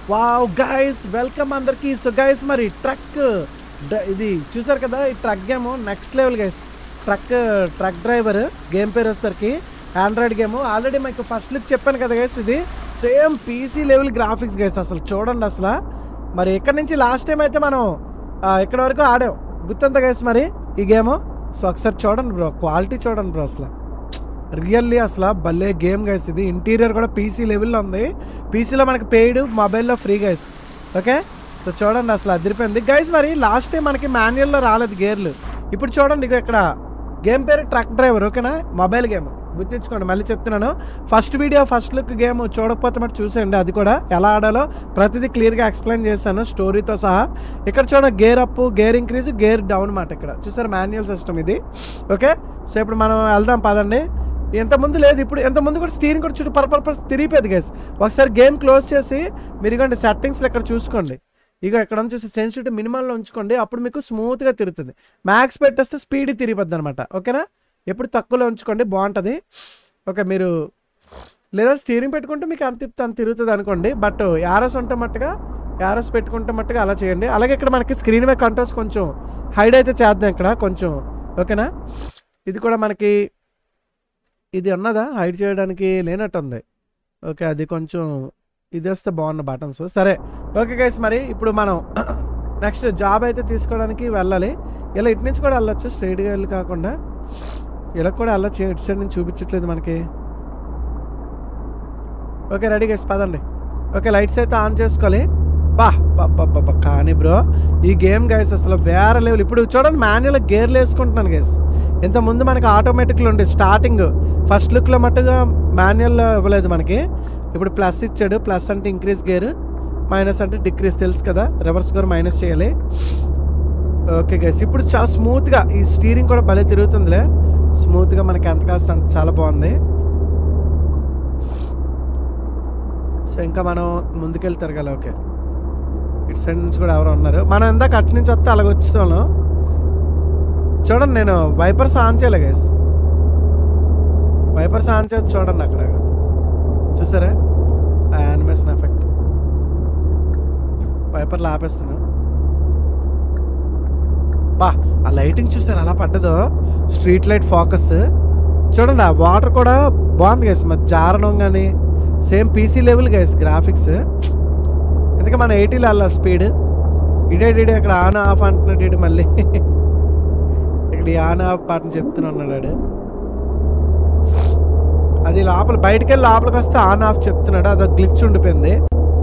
wow guys welcome అందరికి so guys మరి truck ఇది చూసారు కదా ఈ truck game next level guys truck truck driver game పేరు వచ్చేసరికి ఆండ్రాయిడ్ గేమ్ ఆల్రెడీ మీకు ఫస్ట్ లుక్ చెప్పాను కదా గైస్ ఇది same PC level graphics guys అసలు చూడండి అసలు మరి ఇక్కడ నుంచి లాస్ట్ టైం అయితే మనం ఆ, ఇక్కడ వరకు ఆడాం గుర్తుందా గైస్ మరి ఈ గేమ్ సో ఒకసారి చూడండి బ్రో క్వాలిటీ చూడండి బ్రో అసలు రియల్లీ అసలు భలే గేమ్ గైస్ ఇది ఇంటీరియర్ కూడా పీసీ లెవెల్లో ఉంది పీసీలో మనకి పెయిడ్ మొబైల్లో ఫ్రీ గైస్ ఓకే సో చూడండి అసలు అదిరిపోయింది గైస్ మరి లాస్ట్ టైం మనకి మాన్యువల్లో రాలేదు గేర్లు ఇప్పుడు చూడండి ఇక ఇక్కడ గేమ్ పేరు ట్రక్ డ్రైవర్ ఓకేనా మొబైల్ గేమ్ గుర్తించుకోండి మళ్ళీ చెప్తున్నాను first video first look game చూడకపోతే మరి చూసేయండి అది కూడా ఎలా ఆడాలో ప్రతిదీ క్లియర్గా ఎక్స్ప్లెయిన్ చేశాను స్టోరీతో సహా ఇక్కడ చూడండి gear up gear increase gear down మాట ఇక్కడ చూసారు మాన్యువల్ సిస్టమ్ ఇది ఓకే సో ఇప్పుడు మనం వెళ్దాం పదండి ఎంత ముందు లేదు ఇప్పుడు ఎంత ముందు కూడా స్టీరింగ్ కూడా చుట్టూ పర్పర్ పర్పస్ తిరిగిపోయింది గైస్ ఒకసారి గేమ్ క్లోజ్ చేసి మీరు ఇగోండి సెట్టింగ్స్లో ఇక్కడ చూసుకోండి ఇక ఇక్కడ నుంచి చూసి సెన్సిటివ్ మినిమంలో ఉంచుకోండి అప్పుడు మీకు స్మూత్గా తిరుగుతుంది మ్యాక్స్ పెట్టేస్తే స్పీడ్ తిరిగిపోద్ది అనమాట ఓకేనా ఎప్పుడు తక్కువలో ఉంచుకోండి బాగుంటుంది ఓకే మీరు లేదా స్టీరింగ్ పెట్టుకుంటే మీకు అంత తిప్పితే అంత తిరుగుతుంది అనుకోండి బట్ యారోస్ ఉంటే మట్టుగా యారోస్ పెట్టుకుంటే మట్టుగా అలా చేయండి అలాగే ఇక్కడ మనకి స్క్రీన్ మీద కంట్రోల్స్ కొంచెం హైడ్ అయితే చేద్దాం ఇక్కడ కొంచెం ఓకేనా ఇది కూడా మనకి ఇది ఉన్నదా హైడ్ చేయడానికి లేనట్టుంది ఓకే అది కొంచెం ఇది వస్తే బాగున్న బటన్స్ సరే ఓకే గైస్ మరి ఇప్పుడు మనం నెక్స్ట్ జాబ్ అయితే తీసుకోవడానికి వెళ్ళాలి ఇలా ఇటు నుంచి కూడా వెళ్ళొచ్చు స్ట్రైట్గా వెళ్ళి కాకుండా ఇలా కూడా వెళ్ళొచ్చు ఇటు సైడ్ నుంచి చూపించట్లేదు మనకి ఓకే రెడీ గైస్ పదండి ఓకే లైట్స్ అయితే ఆన్ చేసుకోవాలి బా పప్ప కానీ బ్రో ఈ గేమ్ గైస్ అసలు వేరే లెవెల్ ఇప్పుడు చూడండి మాన్యువల్ గేర్లు వేసుకుంటున్నాను గైస్ ఇంత ముందు మనకి ఆటోమేటిక్లో ఉండే స్టార్టింగ్ ఫస్ట్ లుక్లో మట్టుగా మాన్యువల్ ఇవ్వలేదు మనకి ఇప్పుడు ప్లస్ ఇచ్చాడు ప్లస్ అంటే ఇంక్రీజ్ గేర్ మైనస్ అంటే డిక్రీజ్ తెలుసు కదా రివర్స్ గేర్ మైనస్ చేయాలి ఓకే గైస్ ఇప్పుడు చాలా స్మూత్గా ఈ స్టీరింగ్ కూడా భలే తిరుగుతుందిలే స్మూత్గా మనకి ఎంత కాస్త అంత చాలా బాగుంది సో ఇంకా మనం ముందుకెళ్తారు కదా ఓకే ఇటు సైడ్ నుంచి కూడా ఎవరో ఉన్నారు మనం ఇందాక అటు నుంచి వస్తే అలాగ వచ్చేసాను చూడండి నేను వైపర్స్ ఆన్ చేయలే గైస్ వైపర్స్ ఆన్ చేసి చూడండి అక్కడ చూసారా ఆ యానిమేషన్ ఎఫెక్ట్ వైపర్లు ఆపేస్తాను బా ఆ లైటింగ్ చూసారు అలా పడ్డదో స్ట్రీట్ లైట్ ఫోకస్ చూడండి ఆ వాటర్ కూడా బాగుంది గైస్ మరి జారడం కానీ same PC level guys graphics ఎందుకంటే మన ఎయిటీలో వెళ్ళాలి స్పీడ్ ఇడే ఇడే అక్కడ ఆన్ ఆఫ్ అంటున్నాడు ఇడు మళ్ళీ ఇక్కడ ఈ ఆన్ ఆఫ్ పాటను చెప్తున్నాడు ఆడు అది లోపల బయటికి వెళ్ళి లోపలికి వస్తే ఆన్ ఆఫ్ చెప్తున్నాడు అదొక గ్లిచ్ ఉండిపోయింది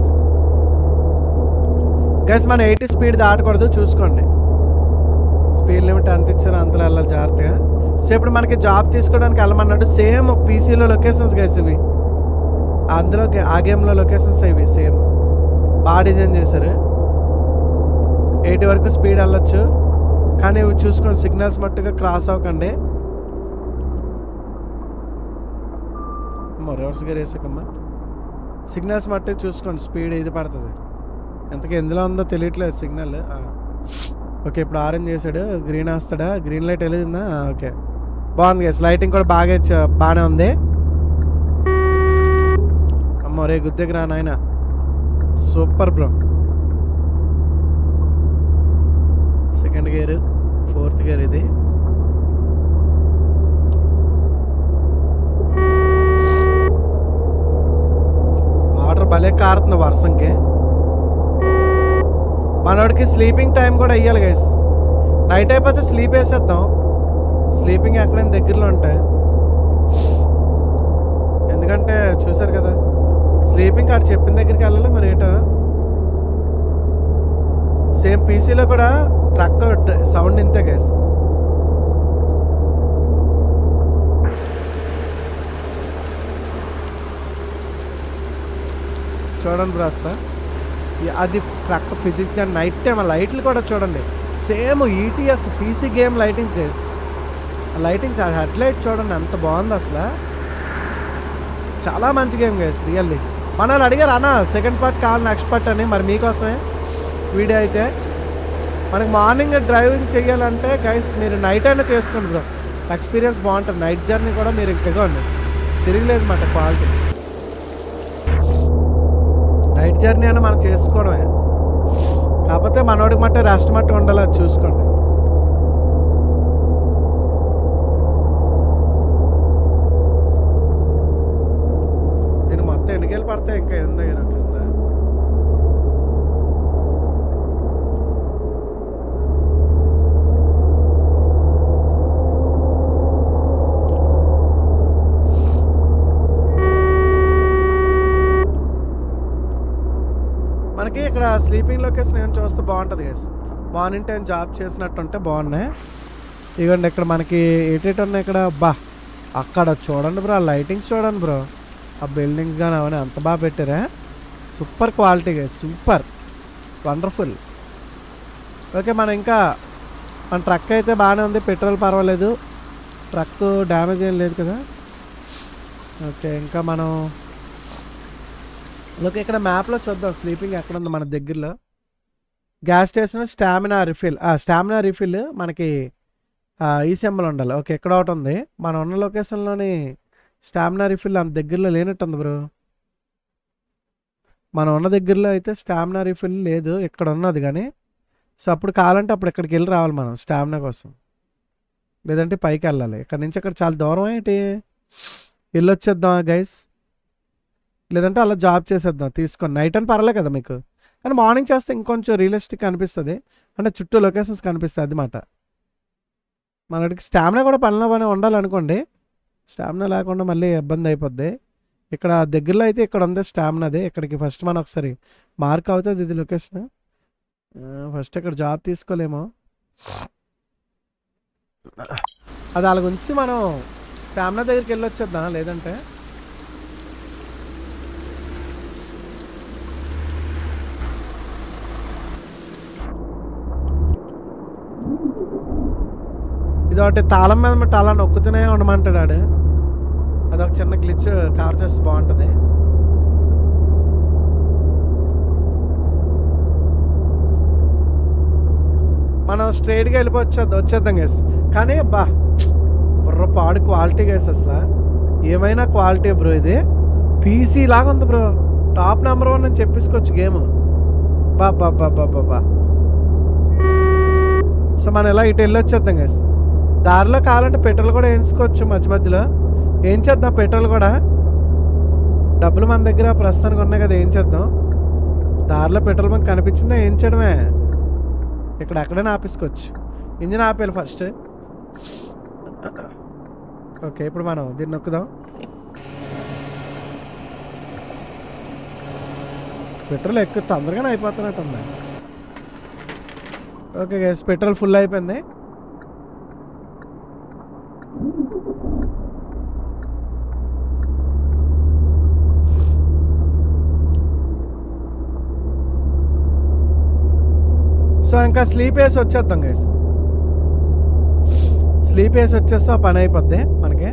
గైస్ మన ఎయిటీ స్పీడ్ దాటకూడదు చూసుకోండి స్పీడ్ లిమిట్ అంత ఇచ్చారో అంతలో వెళ్ళాలి జాగ్రత్తగా సో ఇప్పుడు మనకి జాబ్ తీసుకోవడానికి వెళ్ళమన్నాడు సేమ్ పీసీలో లొకేషన్స్ గైస్ ఇవి అందులో గే- ఆ గేమ్లో లొకేషన్స్ ఇవి సేమ్ బాగా డిజైన్ చేశారు ఎయిటీ వరకు స్పీడ్ వెళ్ళొచ్చు కానీ ఇవి చూసుకోండి సిగ్నల్స్ మట్టుగా క్రాస్ అవ్వకండి అమ్మో రివర్స్ గేర్ వేసాకమ్మా సిగ్నల్స్ మట్టు చూసుకోండి స్పీడ్ ఇది పడుతుంది ఎంతకి ఎందులో ఉందో తెలియట్లేదు సిగ్నల్ ఓకే ఇప్పుడు ఆరెంజ్ చేశాడు గ్రీన్ వేస్తాడా గ్రీన్ లైట్ వెళ్ళిందా ఓకే బాగుంది గైస్ లైటింగ్ కూడా బాగా ఇచ్చా- బాగానే ఉంది అమ్మో రే గుద్దెకి రా నాయన super bro second gear fourth gear ఇది వాటర్ భలే కారుతుంది వర్షంకి మనోడికి స్లీపింగ్ టైం కూడా ఇవ్వాలి గైస్ నైట్ అయిపోతే స్లీప్ వేసేద్దాం స్లీపింగ్ ఎక్కడైనా దగ్గరలో ఉంటాయి ఎందుకంటే చూసారు కదా స్లీపింగ్ అటు చెప్పిన దగ్గరికి వెళ్ళాలి మరి ఏటో సేమ్ పీసీలో కూడా ట్రక్ సౌండ్ ఇంతే గైస్ చూడండి బ్రో అసలు ఈ- అది ట్రక్ ఫిజిక్స్ కానీ నైట్ టైం ఆ లైట్లు కూడా చూడండి same ETS PC game lighting guys ఆ లైటింగ్ హెడ్ లైట్ చూడండి ఎంత బాగుంది అసలు చాలా మంచి గేమ్ గైస్ రియల్లీ మన వాళ్ళు అడిగారు అన్న సెకండ్ పార్ట్ కావాలి నెక్స్ట్ పార్ట్ అని మరి మీకోసమే వీడియో అయితే మనకి మార్నింగ్ డ్రైవింగ్ చేయాలంటే గైస్ మీరు నైట్ అయినా చేసుకోండి బ్రో ఎక్స్పీరియన్స్ బాగుంటుంది నైట్ జర్నీ కూడా మీరు ఇంకగా తిరగలేదు మాట క్వాలిటీ నైట్ జర్నీ అని మనం చేసుకోవడమే కాకపోతే మనోడికి మట్టే రెస్ట్ మట్టి ఉండాలి అది చూసుకోండి దీని మొత్తం ఎన్నికేళ్ళు పడతాయి ఇంకా ఎంత కింద మనకి ఇక్కడ స్లీపింగ్ లొకేషన్ ఏం చూస్తే బాగుంటుంది గైస్ మార్నింగ్ టైం జాబ్ చేసినట్టుంటే బాగున్నాయి ఇదిగోండి ఇక్కడ మనకి ఏటేటి ఉన్నాయి ఇక్కడ బా అక్కడ చూడండి బ్రో లైటింగ్స్ చూడండి బ్రో ఆ బిల్డింగ్స్ కానీ అవన్నీ అంత బాగా పెట్టారా super quality guys super wonderful okay మనం ఇంకా మన ట్రక్ అయితే బాగానే ఉంది పెట్రోల్ పర్వాలేదు ట్రక్ డ్యామేజ్ ఏం లేదు కదా ఓకే ఇంకా మనం ఓకే ఇక్కడ మ్యాప్లో చూద్దాం స్లీపింగ్ ఎక్కడ ఉంది మన దగ్గరలో gas station stamina refill stamina refill మనకి ఆ, ఈ సింబల్ ఉండాలి ఓకే ఇక్కడ ఒకటి ఉంది మనం ఉన్న లొకేషన్లోని స్టామినా రిఫిల్ అంత దగ్గరలో లేనట్టుంది బ్రో మనం ఉన్న దగ్గరలో అయితే స్టామినా రిఫిల్ లేదు ఇక్కడ ఉన్నది కానీ సో అప్పుడు కావాలంటే అప్పుడు ఇక్కడికి వెళ్ళి రావాలి మనం స్టామినా కోసం లేదంటే పైకి వెళ్ళాలి ఇక్కడ నుంచి ఇక్కడ చాలా దూరం ఏంటి వెళ్ళొచ్చేద్దాం గైస్ లేదంటే అలా జాబ్ చేసేద్దాం తీసుకొని నైట్ అని పర్లే కదా మీకు కానీ మార్నింగ్ చేస్తే ఇంకొంచెం రియలిస్టిక్ అనిపిస్తుంది అంటే చుట్టూ లొకేషన్స్ కనిపిస్తుంది అది మాట మనకి స్టామినా కూడా పనిలో పని ఉండాలనుకోండి స్టామినా లేకుండా మళ్ళీ ఇబ్బంది అయిపోద్ది ఇక్కడ దగ్గరలో అయితే ఇక్కడ ఉంది స్టామినాది ఇక్కడికి ఫస్ట్ మనం ఒకసారి మార్క్ అవుతుంది ఇది లొకేషన్ ఫస్ట్ ఇక్కడ జాబ్ తీసుకోలేమో అది అలా ఉంచి మనం స్టామినా దగ్గరికి వెళ్ళి వచ్చేద్దాం లేదంటే ఇది ఒకటి తాళం మీద మట్టి అలా నొక్కుతూనే ఉండమంటాడు ఆడు అదొక చిన్న గ్లిచ్ కవర్ చేస్తే బాగుంటుంది మనం స్ట్రైట్గా వెళ్ళిపో వచ్చేద్దాం వచ్చేద్దాం గేస్ కానీ బా బుర్ర పాడు క్వాలిటీ గేస్ అసలు ఏమైనా క్వాలిటీ బ్రో ఇది పీసీ లాగా ఉంది బ్రో టాప్ నెంబర్ వన్ అని చెప్పేసుకోవచ్చు గేమ్ బా బా బా బా బా బా సో మనం ఇలా ఇటు వెళ్ళి వచ్చేద్దాం గైస్ దారిలో కావాలంటే పెట్రోల్ కూడా వేయించుకోవచ్చు మధ్య మధ్యలో ఏం చేద్దాం పెట్రోల్ కూడా డబ్బులు మన దగ్గర ప్రస్తుతానికి ఉన్నాయి కదా ఏం చేద్దాం దారిలో పెట్రోల్ బంక్ కనిపించిందా ఏం చేయడమే ఇక్కడ ఎక్కడైనా ఆపేసుకోవచ్చు ఇంజిన్ ఆపేయాలి ఫస్ట్ ఓకే ఇప్పుడు మనం దీన్ని నొక్కుదాం పెట్రోల్ ఎక్కువ తొందరగానే అయిపోతున్నట్టుంది ఓకే గైస్ పెట్రోల్ ఫుల్ అయిపోయింది సో ఇంకా స్లీప్ వేసి వచ్చేద్దాం గైస్ స్లీప్ వేసి వచ్చేస్తే ఆ పని అయిపోద్ది మనకి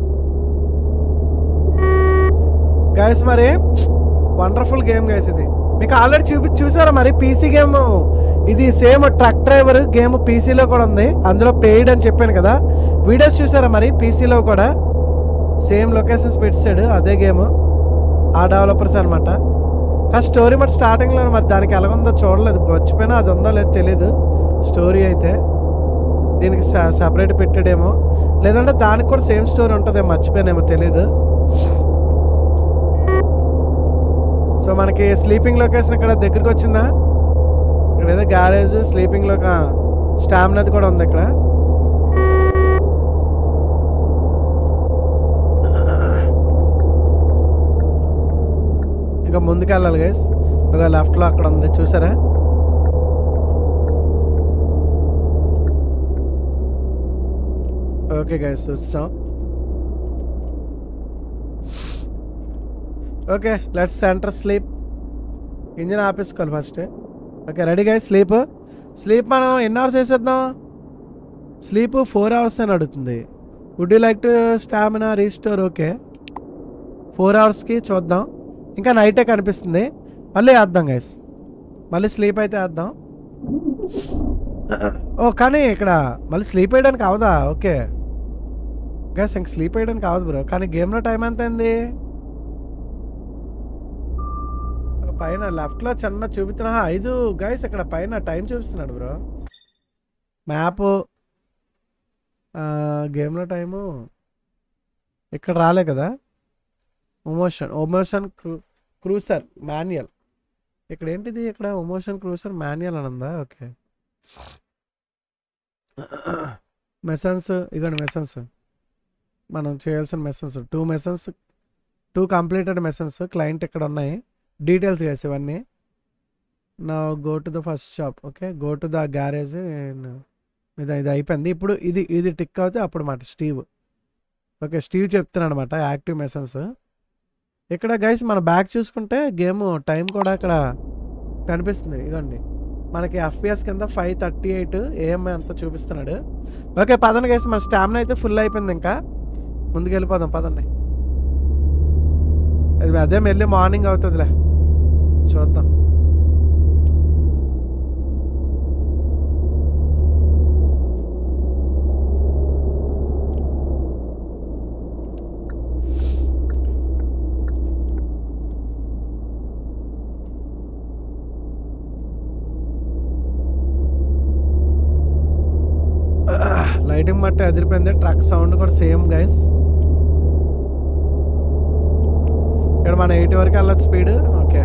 గైస్ మరి వండర్ఫుల్ గేమ్ గైస్ ఇది మీకు ఆల్రెడీ చూపి చూసారా మరి పీసీ గేమ్ ఇది సేమ్ ట్రక్ డ్రైవర్ గేమ్ పీసీలో కూడా ఉంది అందులో పెయిడ్ అని చెప్పాను కదా వీడియోస్ చూసారా మరి పీసీలో కూడా సేమ్ లొకేషన్స్ పెట్టాడు అదే గేమ్ ఆ డెవలపర్స్ అనమాట కానీ స్టోరీ మరి స్టార్టింగ్లో మరి దానికి ఎలాగుందో చూడలేదు మర్చిపోయినా అది ఉందో లేదో తెలీదు స్టోరీ అయితే దీనికి సపరేట్ పెట్టాడేమో లేదంటే దానికి కూడా సేమ్ స్టోరీ ఉంటుందేమో మర్చిపోయానేమో తెలీదు సో మనకి స్లీపింగ్ లొకేషన్ ఇక్కడ దగ్గరికి వచ్చిందా ఇక్కడ ఏదో గ్యారేజ్ స్లీపింగ్ లో స్టామినాది కూడా ఉంది ఇక్కడ ఇంకా ముందుకు వెళ్ళాలి గైస్ ఒక లెఫ్ట్లో అక్కడ ఉంది చూసారా ఓకే గైస్ వచ్చాం okay let's center sleep engine ఆపేసుకోవాలి first okay ready guys sleep sleep మనం ఎన్ని అవర్స్ వేసేద్దాం స్లీప్ ఫోర్ అవర్స్ అని అడుగుతుంది would you like to stamina restore okay four అవర్స్కి చూద్దాం ఇంకా నైటే కనిపిస్తుంది మళ్ళీ వేద్దాం గైస్ మళ్ళీ స్లీప్ అయితే వేద్దాం ఓ కానీ ఇక్కడ మళ్ళీ స్లీప్ వేయడానికి అవదా ఓకే గైస్ ఇంక స్లీప్ వేయడానికి అవదు బ్రో కానీ గేమ్లో టైం ఎంత అయింది పైన లెఫ్ట్లో చిన్న చూపిస్తున్నా ఐదు గైస్ ఇక్కడ పైన టైం చూపిస్తున్నాడు బ్రో మ్యాప్ గేమ్లో టైము ఇక్కడ రాలే కదా ఒమోషన్ ఒమోషన్ క్రూ క్రూసర్ మాన్యువల్ ఇక్కడ ఏంటిది ఇక్కడ ఒమోషన్ క్రూసర్ మాన్యువల్ అని ఉందా ఓకే మెసన్స్ ఇగోండి మెసన్స్ మనం చేయాల్సిన missions two missions two completed missions client ఇక్కడ ఉన్నాయి డీటెయిల్స్ చేసి ఇవన్నీ నా go to the first shop okay go to the garage ఇది ఇది అయిపోయింది ఇప్పుడు ఇది ఇది టిక్ అవుతే అప్పుడు మాట స్టీవ్ ఓకే స్టీవ్ చెప్తున్నాడు అనమాట యాక్టివ్ మెసన్స్ ఇక్కడ గైస్ మన బ్యాక్ చూసుకుంటే గేమ్ టైం కూడా ఇక్కడ కనిపిస్తుంది ఇగోండి మనకి ఎఫ్పిఎస్ కింద ఫైవ్ థర్టీ ఎయిట్ ఏఎంఐ అంతా చూపిస్తున్నాడు ఓకే పదండి గైస్ మన స్టామినా అయితే ఫుల్ అయిపోయింది ఇంకా ముందుకు వెళ్ళిపోదాం పదండి అది అదే వెళ్ళి మార్నింగ్ అవుతుందిలే చూద్దాం లైటింగ్ మట్టి అదిరిపోయింది ట్రక్ సౌండ్ కూడా సేమ్ గైస్ ఇక్కడ మన ఎయిటీ వరకు వెళ్ళచ్చు స్పీడ్ ఓకే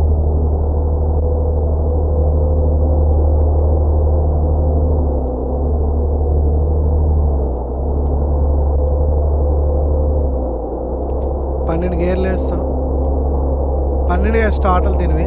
పన్నెండు గేర్లు వేస్తాం పన్నెండు గేర్స్ టోటల్ తినివి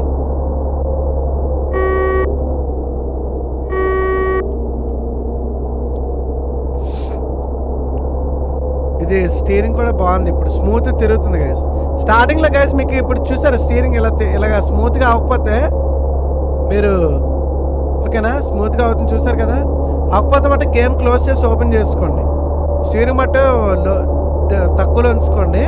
ఇది స్టీరింగ్ కూడా బాగుంది ఇప్పుడు స్మూత్ తిరుగుతుంది గైస్ స్టార్టింగ్ లో గైస్ మీకు ఇప్పుడు చూసారు స్టీరింగ్ ఇలా తి- ఇలాగా స్మూత్ గా అవ్వకపోతే మీరు ఓకేనా స్మూత్ గా అవుతుంది చూసారు కదా అవ్వకపోతే మట్టి గేమ్ క్లోజ్ చేసి ఓపెన్ చేసుకోండి స్టీరింగ్ మట్టు లో- ద- తక్కువలో ఉంచుకోండి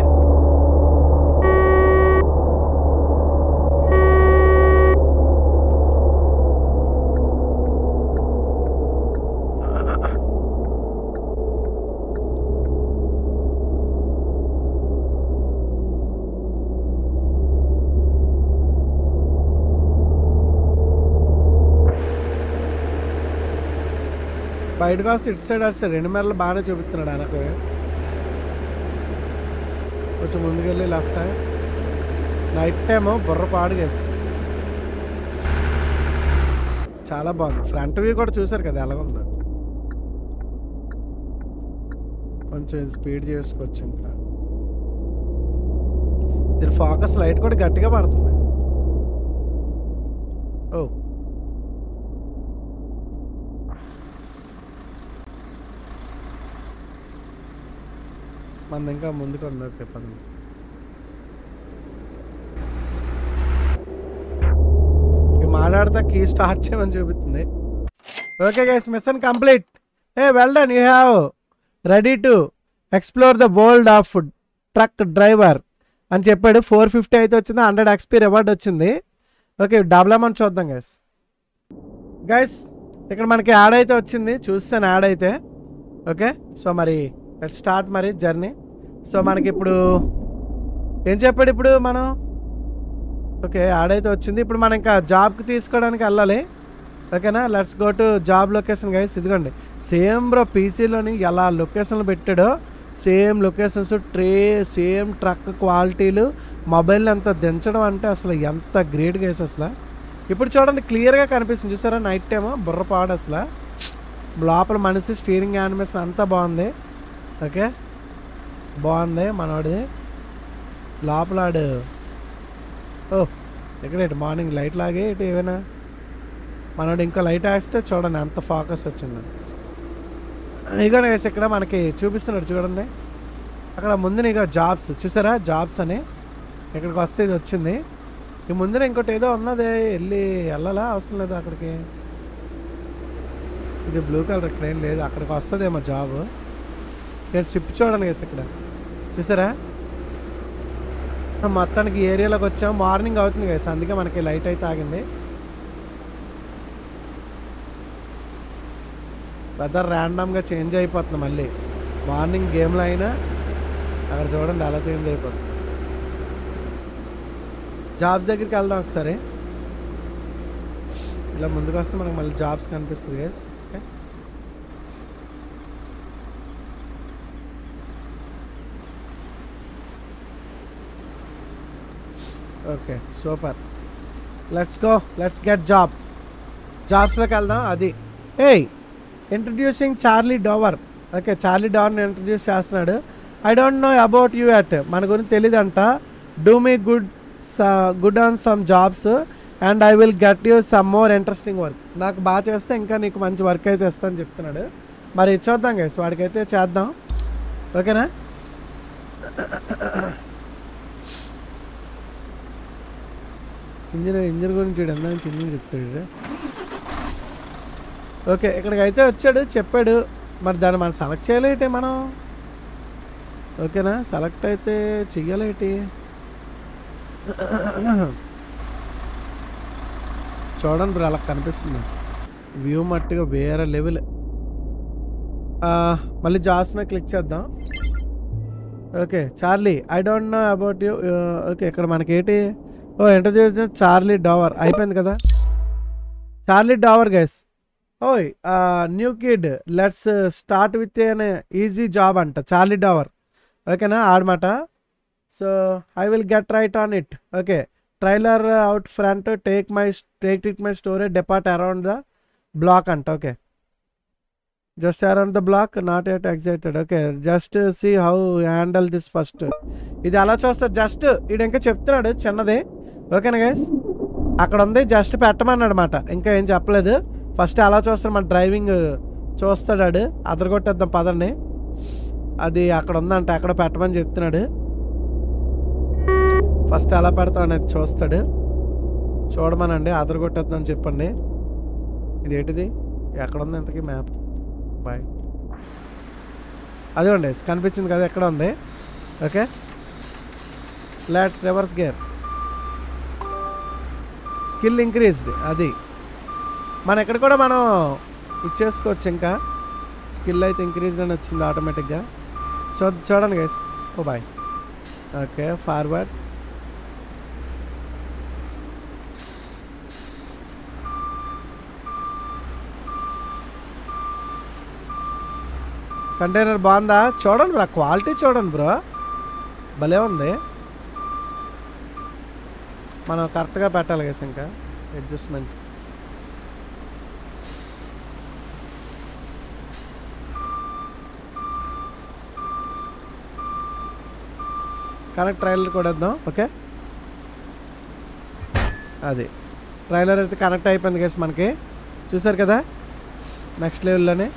బయటకు వస్తే ఇటు సైడ్ అటు సైడ్ రెండు మెరలు బాగానే చూపిస్తున్నాడు ఆయనకు కొంచెం ముందుకెళ్ళి లెఫ్ట్ నైట్ టైమ్ బుర్ర పాడు గెస్ చాలా బాగుంది ఫ్రంట్ వ్యూ కూడా చూసారు కదా ఎలాగుందో కొంచెం స్పీడ్ చేసుకోవచ్చు ఇంకా దీని ఫోకస్ లైట్ కూడా గట్టిగా పడుతుంది ఓ మనది ఇంకా ముందుకు ఉంది ఓకే పదండి ఇక మాట్లాడితే కీ స్టార్ట్ చేయమని చూపిస్తుంది okay guys mission complete a well done you have ready to explore the world of truck driver అని చెప్పాడు ఫోర్ ఫిఫ్టీ అయితే వచ్చింది హండ్రెడ్ ఎక్స్పీ రివార్డ్ వచ్చింది ఓకే డబుల్ అమౌంట్ చూద్దాం గైస్ గైస్ ఇక్కడ మనకి యాడ్ అయితే వచ్చింది చూస్తాను యాడ్ అయితే ఓకే సో మరి లెట్ స్టార్ట్ మరి జర్నీ సో మనకి ఇప్పుడు ఏం చెప్పాడు ఇప్పుడు మనం ఓకే యాడ్ అయితే వచ్చింది ఇప్పుడు మనం ఇంకా జాబ్కి తీసుకోవడానికి వెళ్ళాలి ఓకేనా let's go to job location guys ఇదిగోండి సేమ్ బ్రో పీసీలోని ఎలా లొకేషన్లు పెట్టాడో సేమ్ లొకేషన్స్ ట్రే సేమ్ ట్రక్ క్వాలిటీలు మొబైల్ అంత దించడం అంటే అసలు ఎంత గ్రేట్ గైస్ అసలు ఇప్పుడు చూడండి క్లియర్గా కనిపిస్తుంది చూసారా నైట్ టైమ్ బుర్రపాడు అసలు లోపల మనిషి స్టీరింగ్ యానిమేషన్ అంతా బాగుంది ఓకే బాగుంది మనవాడిది లోపల ఆడు ఓ ఇక్కడ ఇటు మార్నింగ్ లైట్ లాగే ఇటు ఏమైనా మనోడు ఇంకో లైట్ వేస్తే చూడండి ఎంత ఫోకస్ వచ్చిందో ఇక వేసి ఇక్కడ మనకి చూపిస్తున్నాడు చూడండి అక్కడ ముందు ఇక జాబ్స్ చూసారా జాబ్స్ అని ఇక్కడికి వస్తే ఇది వచ్చింది ఈ ముందర ఇంకోటి ఏదో ఉన్నది వెళ్ళి వెళ్ళాలా అవసరం లేదు అక్కడికి ఇది బ్లూ కలర్ ఇక్కడ ఏం లేదు అక్కడికి వస్తుందేమో జాబ్ ఇక్కడ సిప్ చూడండి వేసి ఇక్కడ చూసారా మొత్తానికి ఈ ఏరియాలోకి వచ్చాం మార్నింగ్ అవుతుంది కదా అందుకే మనకి లైట్ అయితే ఆగింది వెదర్ ర్యాండమ్గా చేంజ్ అయిపోతుంది మళ్ళీ మార్నింగ్ గేమ్లో అయినా అక్కడ చూడండి అలా చేంజ్ అయిపోతుంది జాబ్స్ దగ్గరికి వెళ్దాం ఒకసారి ఇలా ముందుకు వస్తే మనకు మళ్ళీ జాబ్స్ కనిపిస్తుంది guys okay okay super let's go let's get job జాబ్స్లోకి వెళ్దాం అది ఏయ్ introducing Charlie Dover okay Charlie డోవర్ని ఇంట్రడ్యూస్ చేస్తున్నాడు I don't know about you at మన గురించి తెలియదంట do me good good on some jobs and I will get you some more interesting work నాకు బాగా చేస్తే ఇంకా నీకు మంచి వర్క్ అయితే ఇస్తాను చెప్తున్నాడు మరి చూద్దాం గైస్ వాడికైతే చేద్దాం ఓకేనా ఇంజిన్ ఇంజిన్ గురించి వీడు ఎంత నుంచి ఇంజిన్ చెప్తాడు ఓకే ఇక్కడికి అయితే వచ్చాడు చెప్పాడు మరి దాన్ని మనం సెలెక్ట్ చేయలేటి మనం ఓకేనా సెలెక్ట్ అయితే చెయ్యాలేటి చూడండి బ్రో అలా కనిపిస్తుంది వ్యూ మట్టుగా వేరే లెవెల్ మళ్ళీ జాబ్స్ మీద క్లిక్ చేద్దాం okay Charlie I don't know about you okay ఇక్కడ మనకి ఏంటి ఓ ఇంట్రడ్యూస్ చార్లీ డావర్ అయిపోయింది కదా చార్లీ డావర్ గైస్ ఓయ్ new kid let's start with an easy job అంట చార్లీ డావర్ ఓకేనా ఆడమాట so I will get right on it okay trailer out front take my take it my storage depart around the block అంట okay just around the block not at excited okay just see how handle this first ఇది అలా చూస్తే just ఈడు ఇంకా చెప్తున్నాడు చిన్నది ఓకేనా guys అక్కడ ఉంది జస్ట్ పెట్టమన్నాడు అనమాట ఇంకా ఏం చెప్పలేదు ఫస్ట్ అలా చూస్తాడు మన డ్రైవింగ్ చూస్తాడు ఆడు అదరగొట్టేద్దాం పదండి అది అక్కడ ఉందంట అక్కడ పెట్టమని చెప్తున్నాడు ఫస్ట్ ఎలా పెడతాం అనేది చూస్తాడు చూడమనండి అదరగొట్టేద్దాం చెప్పండి ఇది ఏంటిది ఎక్కడ ఉంది ఇంతకీ మ్యాప్ బాయ్ అదిగోండి కనిపించింది కదా ఎక్కడ ఉంది okay let's reverse gear skill increased అది మన ఇక్కడ కూడా మనం ఇచ్చేసుకోవచ్చు ఇంకా స్కిల్ అయితే ఇంక్రీజ్డ్ అని వచ్చింది ఆటోమేటిక్గా చూ చూడండి guys oh boy okay forward container బాగుందా చూడండి బ్రో క్వాలిటీ చూడండి బ్రో భలే ఉంది మనం కరెక్ట్గా పెట్టాలి కదా ఇంకా అడ్జస్ట్మెంట్ కరెక్ట్ ట్రైలర్ కూడా వేద్దాం ఓకే అది ట్రైలర్ అయితే కనెక్ట్ అయిపోయింది కేసు మనకి చూసారు కదా నెక్స్ట్ లెవెల్లోనే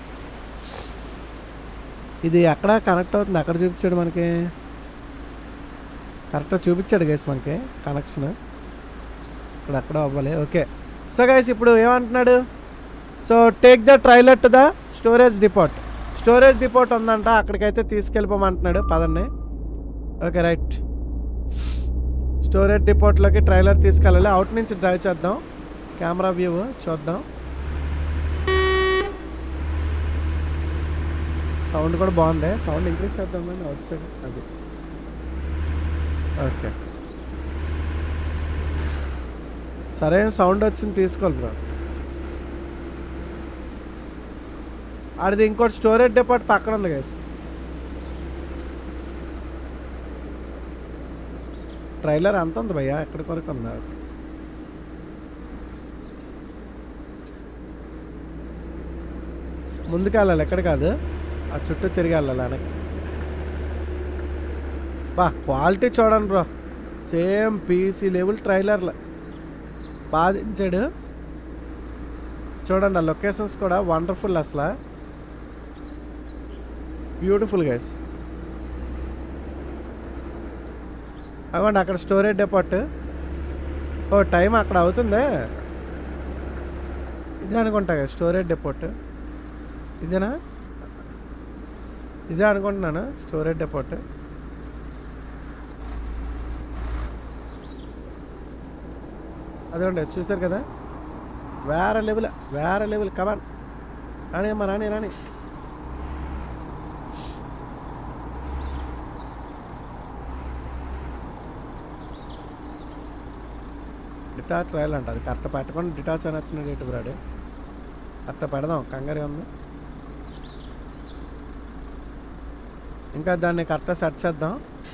ఇది ఎక్కడ కనెక్ట్ అవుతుంది అక్కడ చూపించాడు మనకి కరెక్ట్గా చూపించాడు గైస్ మనకి కనెక్షన్ ఇక్కడ ఎక్కడ అవ్వాలి ఓకే సో గైస్ ఇప్పుడు ఏమంటున్నాడు so take the trailer to the storage depot storage depot ఉందంట అక్కడికైతే తీసుకెళ్ళిపోమంటున్నాడు పదండి ఓకే రైట్ స్టోరేజ్ డిపోట్లోకి ట్రైలర్ తీసుకెళ్ళాలి అవుట్ నుంచి డ్రైవ్ చేద్దాం కెమెరా వ్యూ చూద్దాం సౌండ్ కూడా బాగుంది సౌండ్ ఇంక్రీజ్ చేద్దాం కానీ అవుట్ సైడ్ అది ఓకే సరే సౌండ్ వచ్చింది తీసుకోవాలి బ్రో ఆడిది ఇంకోటి స్టోరేజ్ డిపార్ట్ పక్కన ఉంది గైస్ ట్రైలర్ ఎంత ఉంది భయ్యా ఎక్కడి వరకు ఉందా ఓకే ముందుకు వెళ్ళాలి ఎక్కడ కాదు ఆ చుట్టూ తిరిగి వెళ్ళాలి వెనక్కి బా క్వాలిటీ చూడండి బ్రో సేమ్ పీసీ లెవెల్ ట్రైలర్లు బాధించాడు చూడండి ఆ లొకేషన్స్ కూడా వండర్ఫుల్ అసలు బ్యూటిఫుల్ గైస్ అవ్వండి అక్కడ స్టోరేజ్ డిపార్ట్ ఓ టైం అక్కడ అవుతుందే ఇదే అనుకుంటా కదా స్టోరేజ్ డిపోట్ ఇదేనా ఇదే అనుకుంటున్నాను స్టోరేజ్ డిపోట్ అదేండి చూసారు కదా వేరే లెవెల్ వేరే లెవెల్ కమాన్ రాని అమ్మా రాని రాని డిటాచ్ రాయల్ అంట అది కరెక్ట్ పెట్టకుండా డిటాచ్ అని వచ్చినాడు ఇటు బ్రాడు కరెక్ట్ పెడదాం కంగారు ఉంది ఇంకా దాన్ని కరెక్ట్గా సెట్ చేద్దాం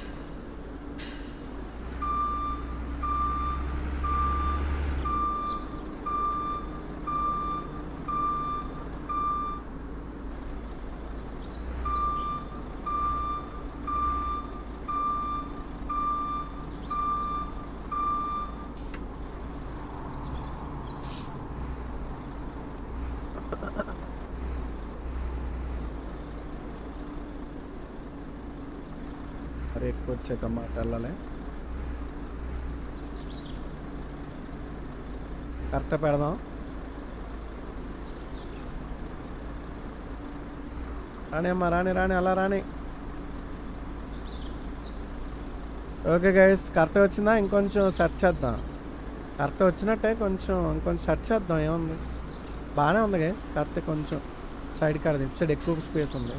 మరి ఎక్కువ వచ్చాక మాట వెళ్ళాలి కరెక్ట్ పెడదాం రాణి అమ్మా రాణి రాణి అలా రాణి ఓకే గైస్ కరెక్ట్ వచ్చిందా ఇంకొంచెం సెట్ చేద్దాం కరెక్ట్ వచ్చినట్టే కొంచెం ఇంకొంచెం సెట్ చేద్దాం ఏముంది బాగానే ఉంది గైస్ కాకపోతే కొంచెం సైడ్ కాడది ఇటు సైడ్ ఎక్కువ స్పేస్ ఉంది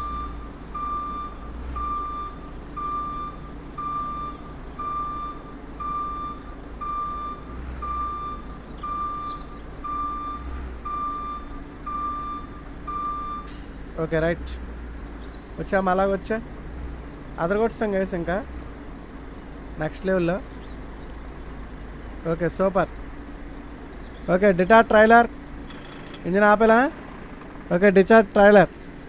ఓకే రైట్ వచ్చాము అలాగ వచ్చా అదరగొట్టాం గైస్ ఇంకా నెక్స్ట్ లెవెల్లో ఓకే సూపర్ ఓకే డిటార్ ట్రైలర్ ఇంజిన్ ఆపేలా okay discharge trailer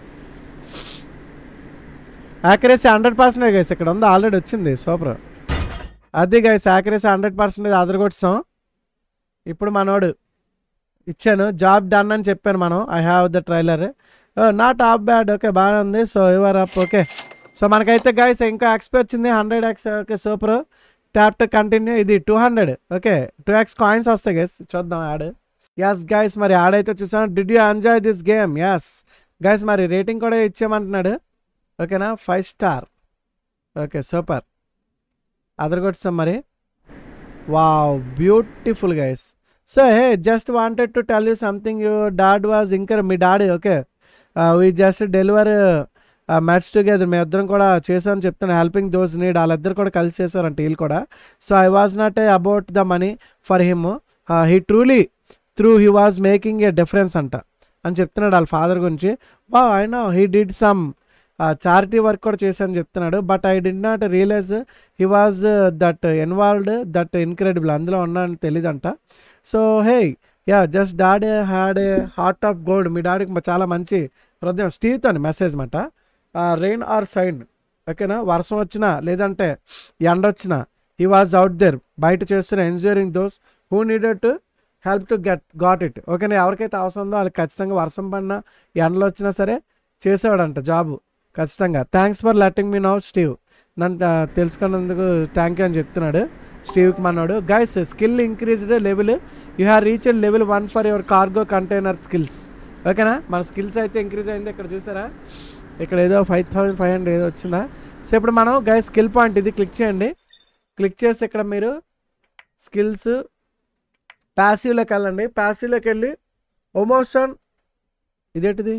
accuracy hundred percent guys ఇక్కడ ఉంది ఆల్రెడీ వచ్చింది సూపర్ అది గైస్ యాక్యురసీ హండ్రెడ్ పర్సెంటేజ్ అదరగొట్టాం ఇప్పుడు మనోడు ఇచ్చాను జాబ్ డన్ అని చెప్పాను మనం I have the trailer not of bad okay బాగానే ఉంది so your up okay so మనకైతే గైస్ ఇంకా ఎక్స్పీ వచ్చింది hundred X okay super tap to continue ఇది two hundred okay two X coins వస్తాయి గైస్ చూద్దాం యాడ్ ఎస్ గైస్ మరి ad అయితే చూసాను did you enjoy this game yes guys మరి రేటింగ్ కూడా ఇచ్చేయమంటున్నాడు ఓకేనా ఫైవ్ స్టార్ ఓకే సూపర్ అదరగొట్టాం మరి wow beautiful guys so hey just wanted to tell you something you dad was ఇంకర్ మీ daddy okay we just deliver match together మీ ఇద్దరం కూడా చేసామని చెప్తాను హెల్పింగ్ దోస్ నీడ్ వాళ్ళిద్దరు కూడా కలిసి చేశారంట వీళ్ళు కూడా so I was not a about the money for him he truly through he was making a difference అంట అని చెప్తున్నాడు వాళ్ళ ఫాదర్ గురించి వా I know he did some charity work కూడా చేశాను చెప్తున్నాడు but I did not realize he was that involved that incredible అందులో ఉన్నాడని తెలియదంట so hey ya just daddy had a heart of gold మీ డాడీకి చాలా మంచి హృదయం స్టీవ్తో మెసేజ్ మాట రెయిన్ ఆర్ సైన్ ఓకేనా వర్షం వచ్చినా లేదంటే ఎండ వచ్చినా హీ వాజ్ అవుట్ దేర్ బయట చేస్తున్న enjoying those who needed to help to get got it ఓకేనా ఎవరికైతే అవసరం ఉందో వాళ్ళకి ఖచ్చితంగా వర్షం పడినా ఎండలు వచ్చినా సరే చేసేవాడంట జాబు ఖచ్చితంగా thanks for letting me now Steve నన్ను ఆ, తెలుసుకున్నందుకు థ్యాంక్ యూ అని చెప్తున్నాడు స్టీవ్కి మనోడు guys skill increased level you have reached level one for your cargo container skills ఓకేనా మన స్కిల్స్ అయితే ఇంక్రీజ్ అయింది ఇక్కడ చూసారా ఇక్కడ ఏదో ఫైవ్ థౌసండ్ ఫైవ్ హండ్రెడ్ ఏదో వచ్చిందా సో ఇప్పుడు మనం గైస్ స్కిల్ పాయింట్ ఇది క్లిక్ చేయండి క్లిక్ చేసి ఇక్కడ మీరు స్కిల్స్ ప్యాసివ్లోకి వెళ్ళండి ప్యాసివ్లోకి వెళ్ళి ఒమోషన్ ఇదేంటిది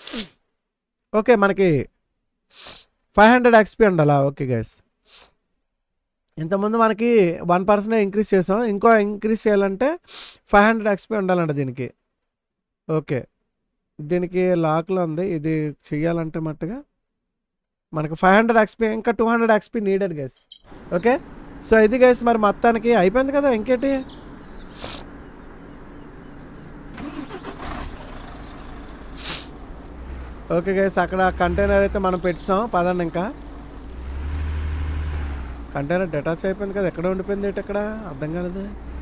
ఓకే మనకి ఫైవ్ హండ్రెడ్ ఎక్స్పీ ఉండాలా ఓకే గైస్ ఇంతకుముందు మనకి వన్ పర్సెంట్ ఇంక్రీజ్ చేసాం ఇంకో ఇంక్రీజ్ చేయాలంటే ఫైవ్ హండ్రెడ్ ఎక్స్పీ ఉండాలంట దీనికి ఓకే దీనికి లాక్లో ఉంది ఇది చెయ్యాలంటే మట్టుగా మనకు ఫైవ్ హండ్రెడ్ ఎక్స్పీ ఇంకా two hundred XP needed guys okay so ఇది గైస్ మరి మొత్తానికి అయిపోయింది కదా ఇంకేంటి ఓకే గైస్ అక్కడ కంటైనర్ అయితే మనం పెట్టాం పదండి ఇంకా కంటైనర్ డిటాచ్ అయిపోయింది కదా ఎక్కడ ఉండిపోయింది ఏంటి ఎక్కడ అర్థం కాలేదు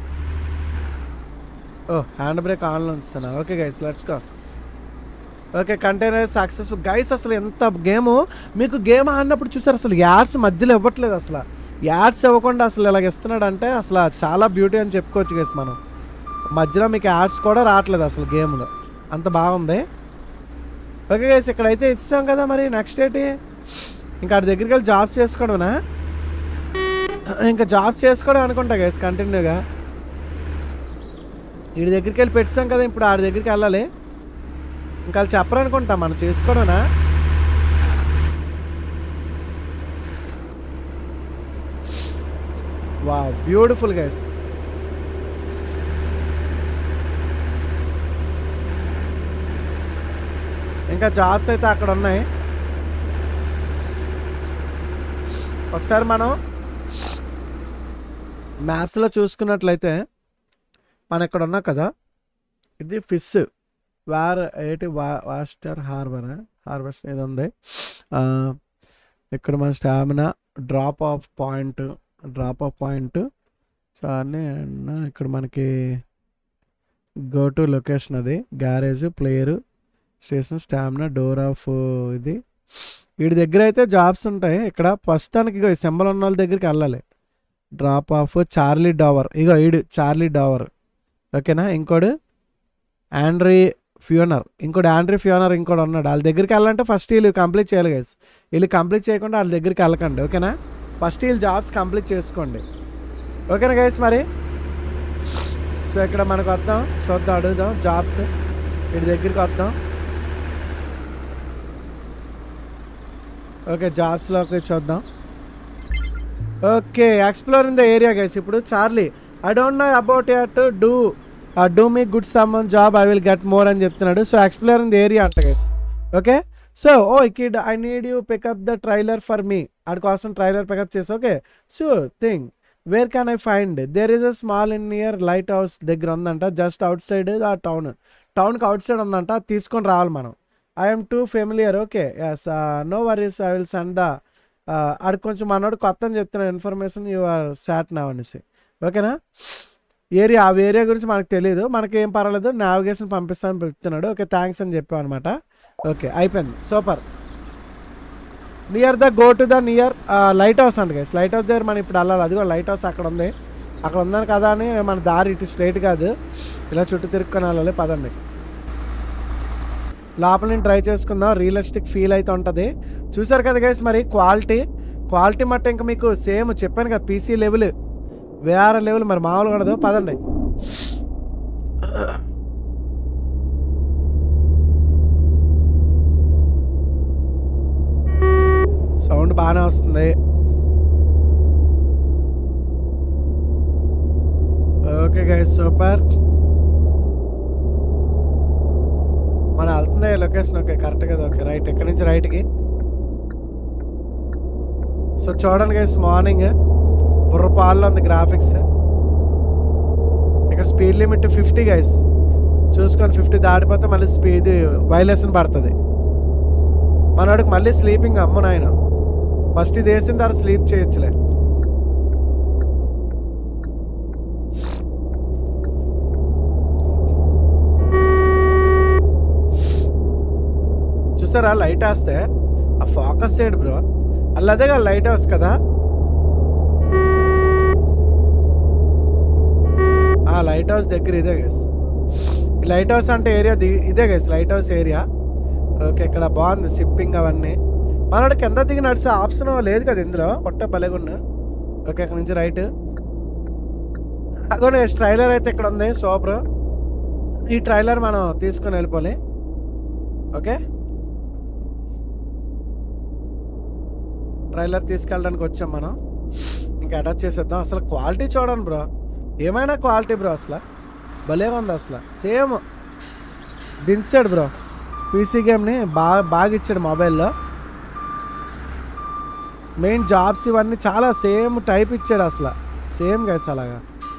ఓ హ్యాండ్ బ్రేక్ ఆన్లో ఉంచుతున్నా okay guys let's go okay container successful guys అసలు ఎంత గేమ్ మీకు గేమ్ ఆడినప్పుడు చూసారు అసలు యాడ్స్ మధ్యలో ఇవ్వట్లేదు అసలు యాడ్స్ ఇవ్వకుండా అసలు ఇలాగ ఇస్తున్నాడు అంటే అసలు చాలా బ్యూటీ అని చెప్పుకోవచ్చు గైస్ మనం మధ్యలో మీకు యాడ్స్ కూడా రావట్లేదు అసలు గేమ్లో అంత బాగుంది ఓకే గైస్ ఇక్కడైతే ఇచ్చాం కదా మరి నెక్స్ట్ ఏంటి ఇంకా ఆడి దగ్గరికి వెళ్ళి జాబ్స్ చేసుకోవడమేనా ఇంకా జాబ్స్ చేసుకోవడం అనుకుంటా గైస్ కంటిన్యూగా వీడి దగ్గరికి వెళ్ళి పెట్టాం కదా ఇప్పుడు ఆడి దగ్గరికి వెళ్ళాలి ఇంకా వాళ్ళు చెప్పరనుకుంటా మనం చేసుకోవడమేనా వా బ్యూటిఫుల్ గైస్ ఇంకా జాబ్స్ అయితే అక్కడ ఉన్నాయి ఒకసారి మనం మ్యాప్స్లో చూసుకున్నట్లయితే మనం ఇక్కడ ఉన్నాం కదా ఇది ఫిష్ వార్ ఏంటి వా వాస్టర్ హార్బర్ హార్బర్ ఇది ఉంది ఆ, ఇక్కడ మన stamina drop off point drop off point so అన్నీ and ఇక్కడ మనకి గో టు లొకేషన్ అది garage player station stamina door off ఇది వీడి దగ్గర అయితే జాబ్స్ ఉంటాయి ఇక్కడ ప్రస్తుతానికి ఇగో ఈ సింబల్ ఉన్న వాళ్ళ దగ్గరికి వెళ్ళాలి డ్రాప్ ఆఫ్ చార్లీ డావర్ ఇగో ఈడు చార్లీ డావర్ ఓకేనా ఇంకోడు ఆండ్రీ ఫ్యూనర్ ఇంకోటి ఆండ్రీ ఫ్యూనర్ ఇంకోటి ఉన్నాడు వాళ్ళ దగ్గరికి వెళ్ళాలంటే ఫస్ట్ వీళ్ళు కంప్లీట్ చేయాలి గైస్ వీళ్ళు కంప్లీట్ చేయకుండా వాళ్ళ దగ్గరికి వెళ్ళకండి ఓకేనా ఫస్ట్ వీళ్ళు జాబ్స్ కంప్లీట్ చేసుకోండి ఓకేనా గైస్ మరి సో ఇక్కడ మనకు వద్దాం చూద్దాం అడుగుదాం జాబ్స్ వీడి దగ్గరికి వద్దాం ఓకే జాబ్స్లోకి చూద్దాం okay explore in the area guys ఇప్పుడు Charlie I don't know about yet do do me good summon job I will get more అని చెప్తున్నాడు so explore in the area అంట guys okay so oh kid I need you pick up the trailer for me ఆడి కోసం trailer pick up చేసి okay sure thing where can I find there is a small in near lighthouse దగ్గర ఉందంట just outside ఆ town టౌన్కి outside ఉందంట అది తీసుకొని రావాలి మనం I'm too familiar okay yes no worries I will send the ఆడికి కొంచెం మనోడు కొత్త అని చెప్తున్న information you are sat nav అనేసి ఓకేనా ఏరియా ఆ ఏరియా గురించి మనకు తెలియదు మనకి ఏం పర్వాలేదు నావిగేషన్ పంపిస్తామని చెప్తున్నాడు ఓకే థ్యాంక్స్ అని చెప్పాం అనమాట ఓకే అయిపోయింది super near the go to the near lighthouse అండి గైస్ లైట్ హౌస్ దగ్గర మనం ఇప్పుడు వెళ్ళాలి అది కూడా లైట్ హౌస్ అక్కడ ఉంది అక్కడ ఉందని కదా అని మన దారి ఇటు స్ట్రైట్ కాదు ఇలా చుట్టూ తిరుక్కొని వెళ్ళాలి పదండి లోపల నేను ట్రై చేసుకుందాం రియలిస్టిక్ ఫీల్ అయితే ఉంటుంది చూసారు కదా గైస్ మరి క్వాలిటీ క్వాలిటీ మట్ట ఇంకా మీకు సేమ్ చెప్పాను కదా పీసీ లెవెల్ వేరే లెవెల్ మరి మామూలు ఉండదు పదండి సౌండ్ బాగానే వస్తుంది ఓకే గైస్ సూపర్ మన వెళ్తుంది లొకేషన్ ఓకే కరెక్ట్ కదా ఓకే రైట్ ఇక్కడ నుంచి రైట్కి సో చూడండి గైస్ మార్నింగ్ బుర్ర పాల్లో ఉంది గ్రాఫిక్స్ ఇక్కడ స్పీడ్ లిమిట్ ఫిఫ్టీ గైస్ చూసుకొని ఫిఫ్టీ దాటిపోతే మళ్ళీ స్పీడ్ వైలేషన్ పడుతుంది మనోడికి మళ్ళీ స్లీపింగ్ అమ్మ నాయన ఫస్ట్ ఇది వేసిన తర్వాత స్లీప్ చేయొచ్చులే చూసారా లైట్ వేస్తే ఆ ఫోకస్ చేయడు బ్రో అల్లదేగా లైట్ హౌస్ కదా ఆ లైట్ హౌస్ దగ్గర ఇదే గైస్ ఈ లైట్ హౌస్ అంటే ఏరియా ది ఇదే guys lighthouse area okay ఇక్కడ బాగుంది షిప్పింగ్ అవన్నీ మనోడు కింద దిగి నడిచే ఆప్షన్ లేదు కదా ఇందులో పొట్ట పలెగుండు ఓకే ఇక్కడ నుంచి రైట్ అగోనే ట్రైలర్ అయితే ఇక్కడ ఉంది సూపర్ ఈ ట్రైలర్ మనం తీసుకొని వెళ్ళిపోలే ఓకే ట్రైలర్ తీసుకెళ్ళడానికి వచ్చాం మనం ఇంకా అటాచ్ చేసేద్దాం అసలు క్వాలిటీ చూడండి బ్రో ఏమైనా క్వాలిటీ బ్రో అసలు భలేగా ఉంది అసలు సేమ్ దించాడు బ్రో పీసీ గేమ్ని బాగా బాగా ఇచ్చాడు మొబైల్లో మెయిన్ జాబ్స్ ఇవన్నీ చాలా సేమ్ టైప్ ఇచ్చాడు అసలు సేమ్ గైస్ అలాగా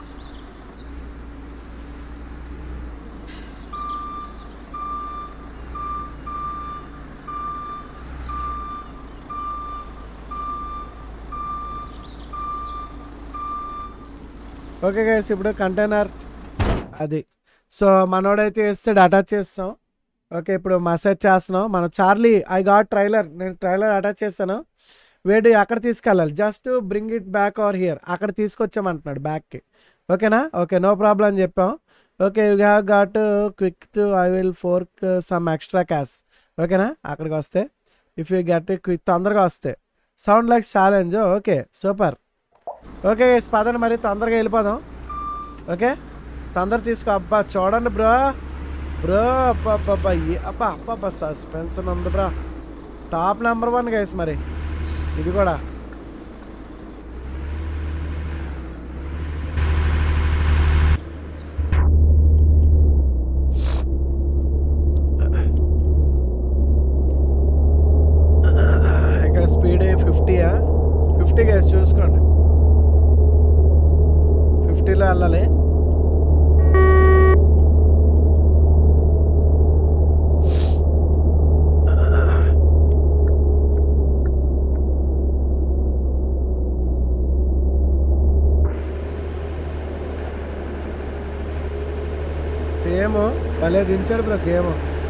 ఓకే గైస్ ఇప్పుడు కంటైనర్ అది సో మనోడైతే వేస్తాడు అటాచ్ చేస్తాం ఓకే ఇప్పుడు మసాజ్ చేస్తున్నాం మన చార్లీ ఐ గాట్ ట్రైలర్ నేను ట్రైలర్ అటాచ్ చేస్తాను వేడి అక్కడ తీసుకెళ్ళాలి just bring it back or here అక్కడ తీసుకొచ్చామంటున్నాడు బ్యాక్కి ఓకేనా ఓకే నో ప్రాబ్లం అని చెప్పాం okay you have got quick to I will fork some extra cash ఓకేనా అక్కడికి వస్తే ఇఫ్ యూ గెట్ క్విక్ తొందరగా వస్తే sound like challenge okay super okay guys పదండి మరి తొందరగా వెళ్ళిపోదాం ఓకే తొందర తీసుకో అబ్బా చూడండి బ్రో బ్రో అబ్బా అబ్బా ఏ- అబ్బా అబ్బా అబ్బా సస్పెన్షన్ ఉంది bro top number one guys మరి ఇది కూడా సేమ్ భలే దించాడు బ్రో గేమ్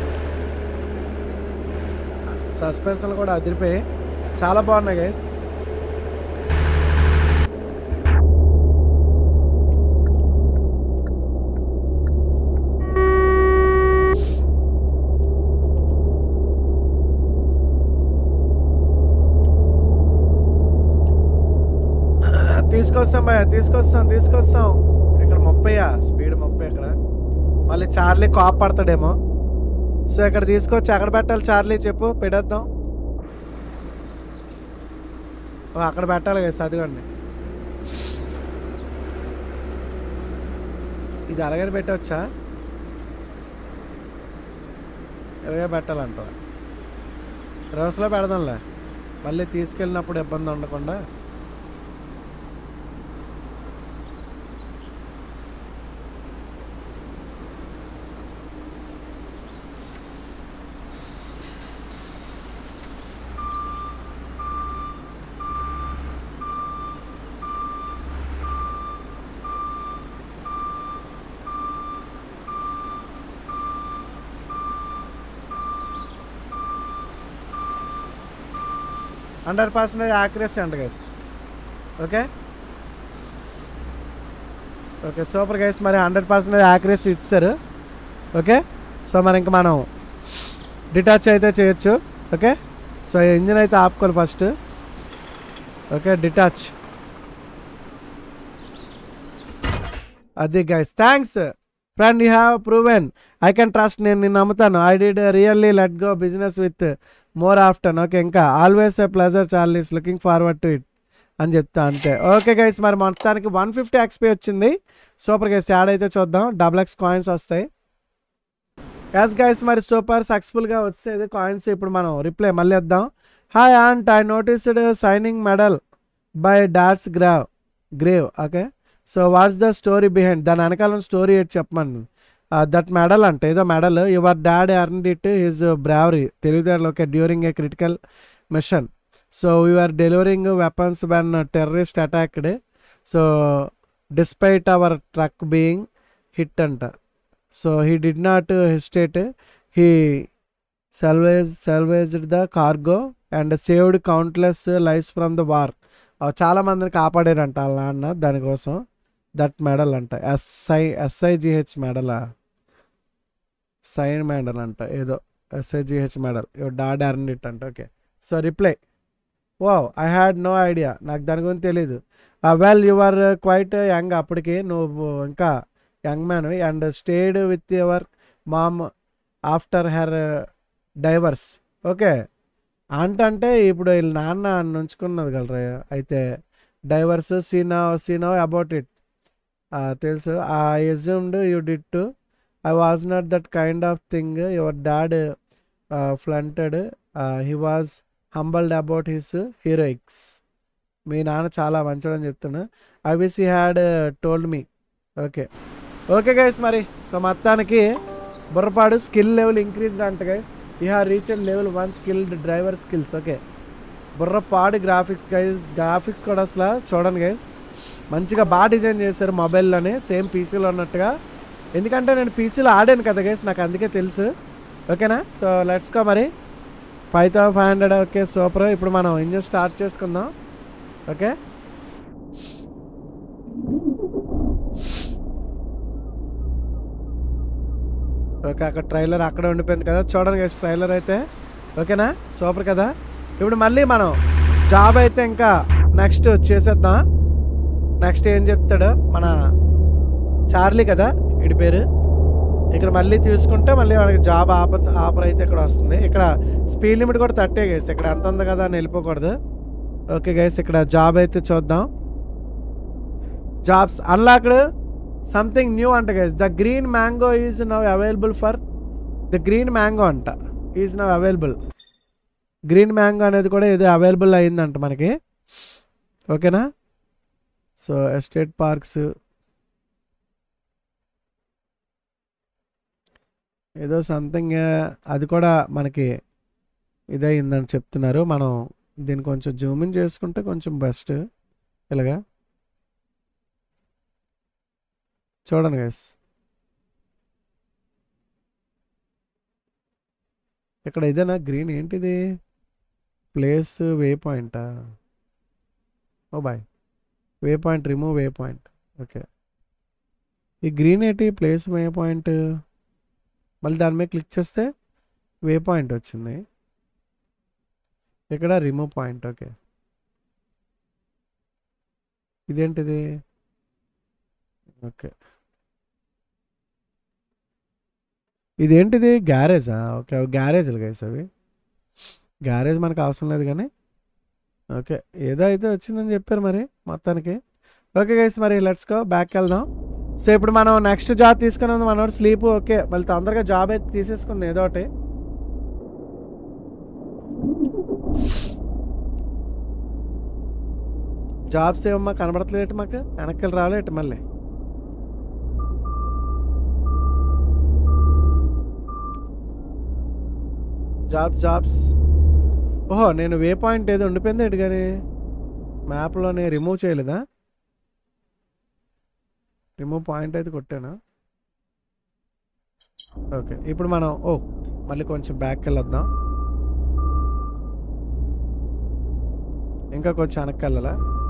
సస్పెన్షన్ కూడా అదిరిపోయి చాలా బాగున్నాయి గైస్ తీసుకొస్తాం భయ తీసుకొస్తాం తీసుకొస్తాం ఇక్కడ ముప్పైయా స్పీడ్ ముప్పై ఇక్కడ మళ్ళీ చార్లీ కాప్ పడతాడేమో సో ఇక్కడ తీసుకొచ్చి ఎక్కడ పెట్టాలి చార్లీ చెప్పు పెడేద్దాం ఓ, అక్కడ పెట్టాలి కదా చదివండి ఇది అలాగే పెట్టవచ్చా ఇలాగే పెట్టాలంట రోజులో పెడదాంలే మళ్ళీ తీసుకెళ్ళినప్పుడు ఇబ్బంది ఉండకుండా హండ్రెడ్ పర్సెంటేజ్ యాక్యురసీ అంట guys okay okay super guys మరి హండ్రెడ్ పర్సెంటేజ్ యాక్యురసీ ఇచ్చారు ఓకే సో మరి ఇంక మనం డిటాచ్ అయితే చేయొచ్చు ఓకే సో ఇంజిన్ అయితే ఆపుకోవాలి ఫస్ట్ ఓకే డిటాచ్ అది guys thanks friend you have proven I can trust నేను నిన్ను నమ్ముతాను I did really let go business with more afternoon okay ఇంకా always a pleasure Charlie's looking forward to it అని చెప్తా అంతే ఓకే గైస్ మరి మొత్తానికి వన్ ఫిఫ్టీ ఎక్స్పీ వచ్చింది సూపర్ గైస్ యాడ్ అయితే చూద్దాం డబుల్ ఎక్స్ కాయిన్స్ వస్తాయి యాస్ గైస్ మరి సూపర్ సక్సెస్ఫుల్గా వచ్చేది కాయిన్స్ ఇప్పుడు మనం రిప్లై మళ్ళీ ఇద్దాం hi aunt I noticed signing medal by dots grave grave okay so what's the story behind దాని వెనకాల స్టోరీ ఏంటి చెప్పమని దట్ మెడల్ అంటే ఏదో medal your dad earn it his bravery తెలివితేటలు okay during a critical mission so we're delivering weapons when terrorist attacked so despite our truck being hit అంట so he did not hesitate he salvage salvaged the cargo and saved countless lives from the war చాలా మందిని కాపాడారంట వాళ్ళ నాన్న దానికోసం that medal అంట SI SIGH మెడలా sign medal అంట ఏదో SIGH medal your dad earn it అంట okay so reply oh I had no idea నాకు దాని గురించి తెలీదు well you are quite young అప్పటికి నువ్వు ఇంకా young man and stayed with your mom after her divorce okay aunt అంటే ఇప్పుడు వీళ్ళ నాన్న నుంచుకున్నది కలరా అయితే డైవర్స్ సీనా సీనో అబౌట్ ఇట్ తెలుసు I assumed you did too I was not that kind of thing your dad flaunted he was humbled about his heroics మీ నాన్న చాలా మంచోడని చెప్తున్నా I wish he had told me okay okay guys మరి so మొత్తానికి బుర్రపాడు skill level increased అంట guys you have reached level one skilled driver skills okay బుర్రపాడు గ్రాఫిక్స్ గైస్ గ్రాఫిక్స్ కూడా అసలు చూడండి గైస్ మంచిగా బాగా డిజైన్ చేశారు మొబైల్లోనే సేమ్ పీసీలో ఉన్నట్టుగా ఎందుకంటే నేను పీసీలో ఆడాను కదా గైస్ నాకు అందుకే తెలుసు ఓకేనా సో లెట్స్ కో మరి five thousand five hundred okay super ఇప్పుడు మనం ఇంజిన్ స్టార్ట్ చేసుకుందాం ఓకే ఓకే అక్కడ ట్రైలర్ అక్కడ ఉండిపోయింది కదా చూడండి గైస్ ట్రైలర్ అయితే ఓకేనా సూపర్ కదా ఇప్పుడు మళ్ళీ మనం జాబ్ అయితే ఇంకా నెక్స్ట్ చేసేద్దాం నెక్స్ట్ ఏం చెప్తాడు మన చార్లీ కదా వీడి పేరు ఇక్కడ మళ్ళీ తీసుకుంటే మళ్ళీ మనకి జాబ్ ఆఫర్ ఆఫర్ అయితే ఇక్కడ వస్తుంది ఇక్కడ స్పీడ్ లిమిట్ కూడా తట్టే గైస్ ఇక్కడ ఎంత ఉంది కదా అని వెళ్ళిపోకూడదు ఓకే గైస్ ఇక్కడ జాబ్ అయితే చూద్దాం జాబ్స్ అన్లాక్డ్ సంథింగ్ న్యూ అంట guys the green mango is now available for the green mango అంట is now available green mango అనేది కూడా ఏదో అవైలబుల్ అయిందంట మనకి ఓకేనా సో ఎస్టేట్ పార్క్స్ ఏదో సంథింగ్ అది కూడా మనకి ఇదయిందని చెప్తున్నారు మనం దీన్ని కొంచెం జూమిన్ చేసుకుంటే కొంచెం బెస్ట్ ఇలాగా చూడండి గైస్ ఇక్కడ ఇదేనా గ్రీన్ ఏంటిది ప్లేస్ వే పాయింటా oh boy waypoint remove waypoint okay ఈ గ్రీన్ ఏంటి ప్లేస్ వే పాయింట్ మళ్ళీ దాని మీద క్లిక్ చేస్తే వే పాయింట్ వచ్చింది ఇక్కడ రిమూవ్ పాయింట్ ఓకే ఇదేంటిది ఓకే ఇదేంటిది గ్యారేజా ఓకే గ్యారేజ్లు గైస్ అవి గ్యారేజ్ మనకు అవసరం లేదు కానీ ఓకే ఏదో అయితే వచ్చిందని చెప్పారు మరి మొత్తానికి ఓకే గైస్ మరి లెట్స్ గో బ్యాక్ వెళ్దాం సో ఇప్పుడు మనం నెక్స్ట్ జాబ్ తీసుకుని ఉంది మనోడు స్లీప్ ఓకే మళ్ళీ తొందరగా జాబ్ అయితే తీసేసుకుంది ఏదో ఒకటి జాబ్స్ ఏమమ్మా కనబడట్లేదు మాకు వెనక్కి రాలేటి మళ్ళీ జాబ్స్ జాబ్స్ ఓహో నేను వే పాయింట్ ఏదో ఉండిపోయింది ఏంటి కానీ మ్యాప్లోనే రిమూవ్ చేయలేదా రిమూవ్ పాయింట్ అయితే కొట్టాను ఓకే ఇప్పుడు మనం ఓ మళ్ళీ కొంచెం బ్యాక్కి వెళ్ళొద్దాం ఇంకా కొంచెం వెనక్కి వెళ్ళాలా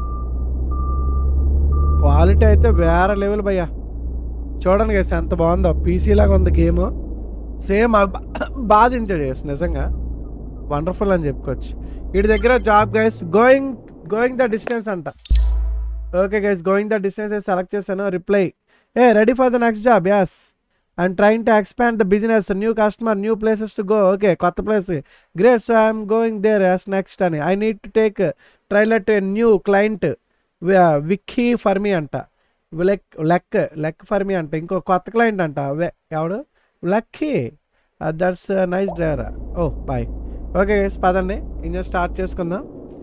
క్వాలిటీ అయితే వేరే లెవెల్ భయ్యా చూడండి గేస్ ఎంత బాగుందో పీసీ లాగా ఉంది గేమ్ సేమ్ బాధించాడు గేస్ నిజంగా వండర్ఫుల్ అని చెప్పుకోవచ్చు వీడి దగ్గర job guys going going the distance అంట okay guys going the distance select చేశాను reply a ready for the next job as and trying to expand the business new customer new places to go okay కొత్త place great so I'm going there as next అని I need to take trailer to new client Vicky for మీ అంట లెక్ లెక్ లెక్ for me అంట ఇంకో కొత్త client అంట way ఎవడు lucky that's nice driver oh boy okay పదండి ఇంజన్ స్టార్ట్ చేసుకుందాం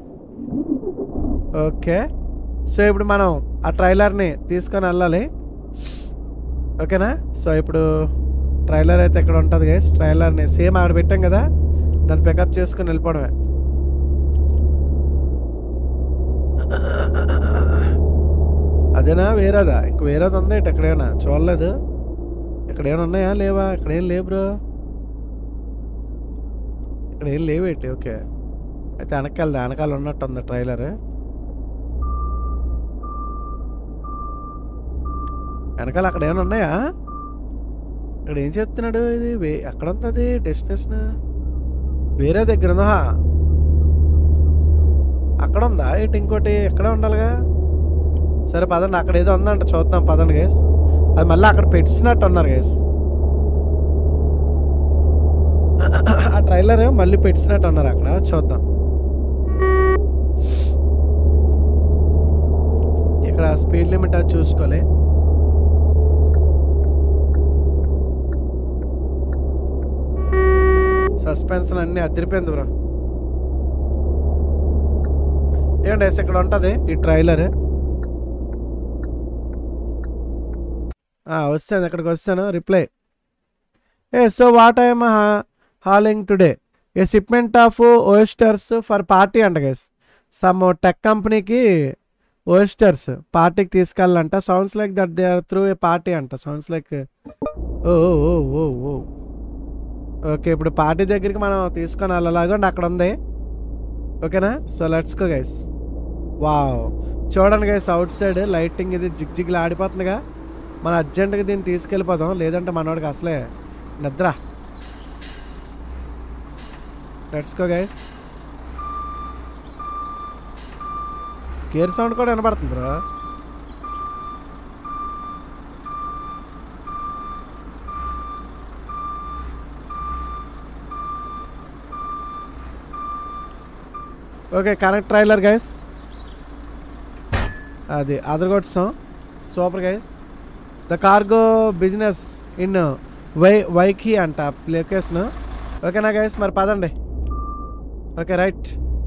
ఓకే సో ఇప్పుడు మనం ఆ ట్రైలర్ని తీసుకొని వెళ్ళాలి ఓకేనా సో ఇప్పుడు ట్రైలర్ అయితే ఎక్కడ ఉంటుంది గైస్ ట్రైలర్ని సేమ్ ఆడ పెట్టాం కదా దాన్ని పికప్ చేసుకొని వెళ్ళిపోవడమే అదేనా వేరేదా ఇంక వేరేది ఉంది ఇటు ఎక్కడైనా చూడలేదు ఇక్కడ ఏమైనా ఉన్నాయా లేవా ఇక్కడ ఏం లేవు బ్రో ఇక్కడ ఏం లేవేటి ఓకే అయితే వెనకాలది వెనకాల ఉన్నట్టు ఉంది ట్రైలర్ వెనకాల అక్కడ ఏమైనా ఉన్నాయా ఇక్కడ ఏం చెప్తున్నాడు ఇది వే ఎక్కడ ఉంది అది డెస్టినేషన్ వేరే దగ్గర ఉందా అక్కడ ఉందా ఇటు ఇంకోటి ఎక్కడ ఉండాలిగా సరే పదండి అక్కడ ఏదో ఉందంట చూద్దాం పదండి గేస్ అది మళ్ళీ అక్కడ పెట్టినట్టు ఉన్నారు గేస్ ఆ ట్రైలర్ మళ్ళీ పెట్టినట్టు ఉన్నారు అక్కడ చూద్దాం ఇక్కడ స్పీడ్ లిమిట్ అది చూసుకోవాలి సస్పెన్షన్ అన్ని అదిరిపోయింది బ్రో ఏమండి ఇక్కడ ఉంటుంది ఈ ట్రైలర్ వస్తాను ఎక్కడికి వస్తాను reply a so what I'm hauling today a shipment of oysters for party అంట గైస్ సమ్ టెక్ కంపెనీకి ఓయిస్టర్స్ పార్టీకి తీసుకెళ్ళాలంట sounds like that they are through a party అంట sounds like oh oh oh oh okay ఇప్పుడు party దగ్గరికి మనం తీసుకొని వెళ్ళలాగండి అక్కడ ఉంది ఓకేనా so let's go guys wow చూడండి గైస్ అవుట్ సైడ్ లైటింగ్ ఇది జిగ్ జిగ్లు ఆడిపోతుందిగా మనం అర్జెంటుగా దీన్ని తీసుకెళ్ళిపోదాం లేదంటే మనోడికి అసలే నిద్ర let's go guys gear sound కూడా వినపడుతుంది bro okay correct trailer guys అది అదరగొట్టాం super guys the cargo business in Y వైకి అంట లొకేషన్ ఓకేనా గైస్ మరి పదండి ఓకే రైట్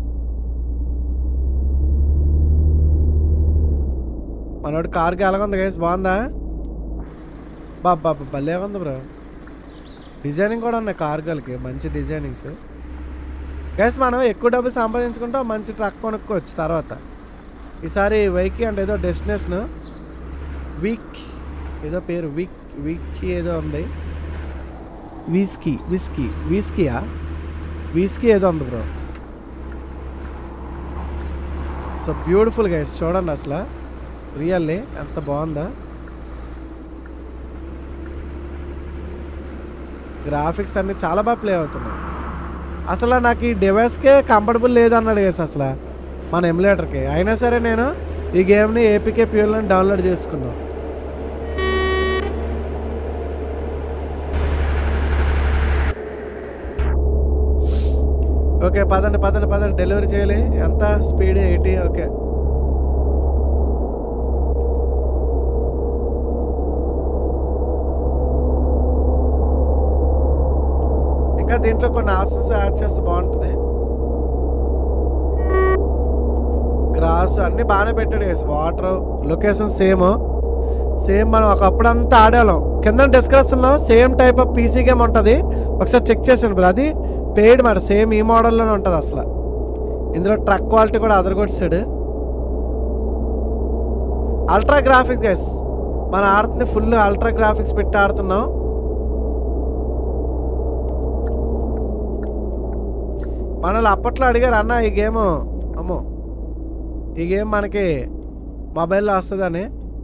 మనోడు కార్కి ఎలాగుంది గైస్ బాగుందా బాబా భలే ఉంది బ్రో డిజైనింగ్ కూడా ఉన్నాయి కార్గోలకి మంచి డిజైనింగ్స్ గైస్ మనం ఎక్కువ డబ్బు సంపాదించుకుంటాం మంచి ట్రక్ కొనుక్కోవచ్చు తర్వాత ఈసారి వైకి అంటే ఏదో డెస్టినేషన్ వీక్ ఏదో పేరు వీక్ వీక్ ఏదో ఉంది విస్కీ విస్కీ విస్కీయా వీస్కి ఏదో ఉంది బ్రో సో బ్యూటిఫుల్ గైస్ చూడండి అసలు రియల్లీ ఎంత బాగుందా గ్రాఫిక్స్ అన్నీ చాలా బాగా ప్లే అవుతున్నాయి అసలు నాకు ఈ డివైస్కే కంఫర్టబుల్ లేదు అన్నాడు గైస్ అసలు మన ఎమ్యులేటర్కి అయినా సరే నేను ఈ గేమ్ని ఏపీకే ప్యూర్లో డౌన్లోడ్ చేసుకున్నాను ఓకే పదండి పదండి పదండి డెలివరీ చేయాలి ఎంత స్పీడ్ ఎయిటీ ఓకే ఇంకా దీంట్లో కొన్ని ఆప్షన్స్ యాడ్ చేస్తే బాగుంటుంది గ్రాస్ అన్నీ బాగానే పెట్టాడు వేసి వాటర్ లొకేషన్ సేమ్ సేమ్ మనం ఒకప్పుడు అంతా ఆడాలం కింద డిస్క్రిప్షన్లో same type of PC game ఉంటుంది ఒకసారి చెక్ చేసాను బ్రో అది పెయిడ్ మాట సేమ్ ఈ మోడల్లోనే ఉంటుంది అసలు ఇందులో ట్రక్ క్వాలిటీ కూడా అదరగొట్టాడు అల్ట్రా గ్రాఫిక్స్ గైస్ మనం ఆడుతుంది ఫుల్ అల్ట్రా గ్రాఫిక్స్ పెట్టి ఆడుతున్నాం మనల్ని అప్పట్లో అడిగారు అన్న ఈ గేమ్ అమ్మో ఈ గేమ్ మనకి మొబైల్లో వస్తుందని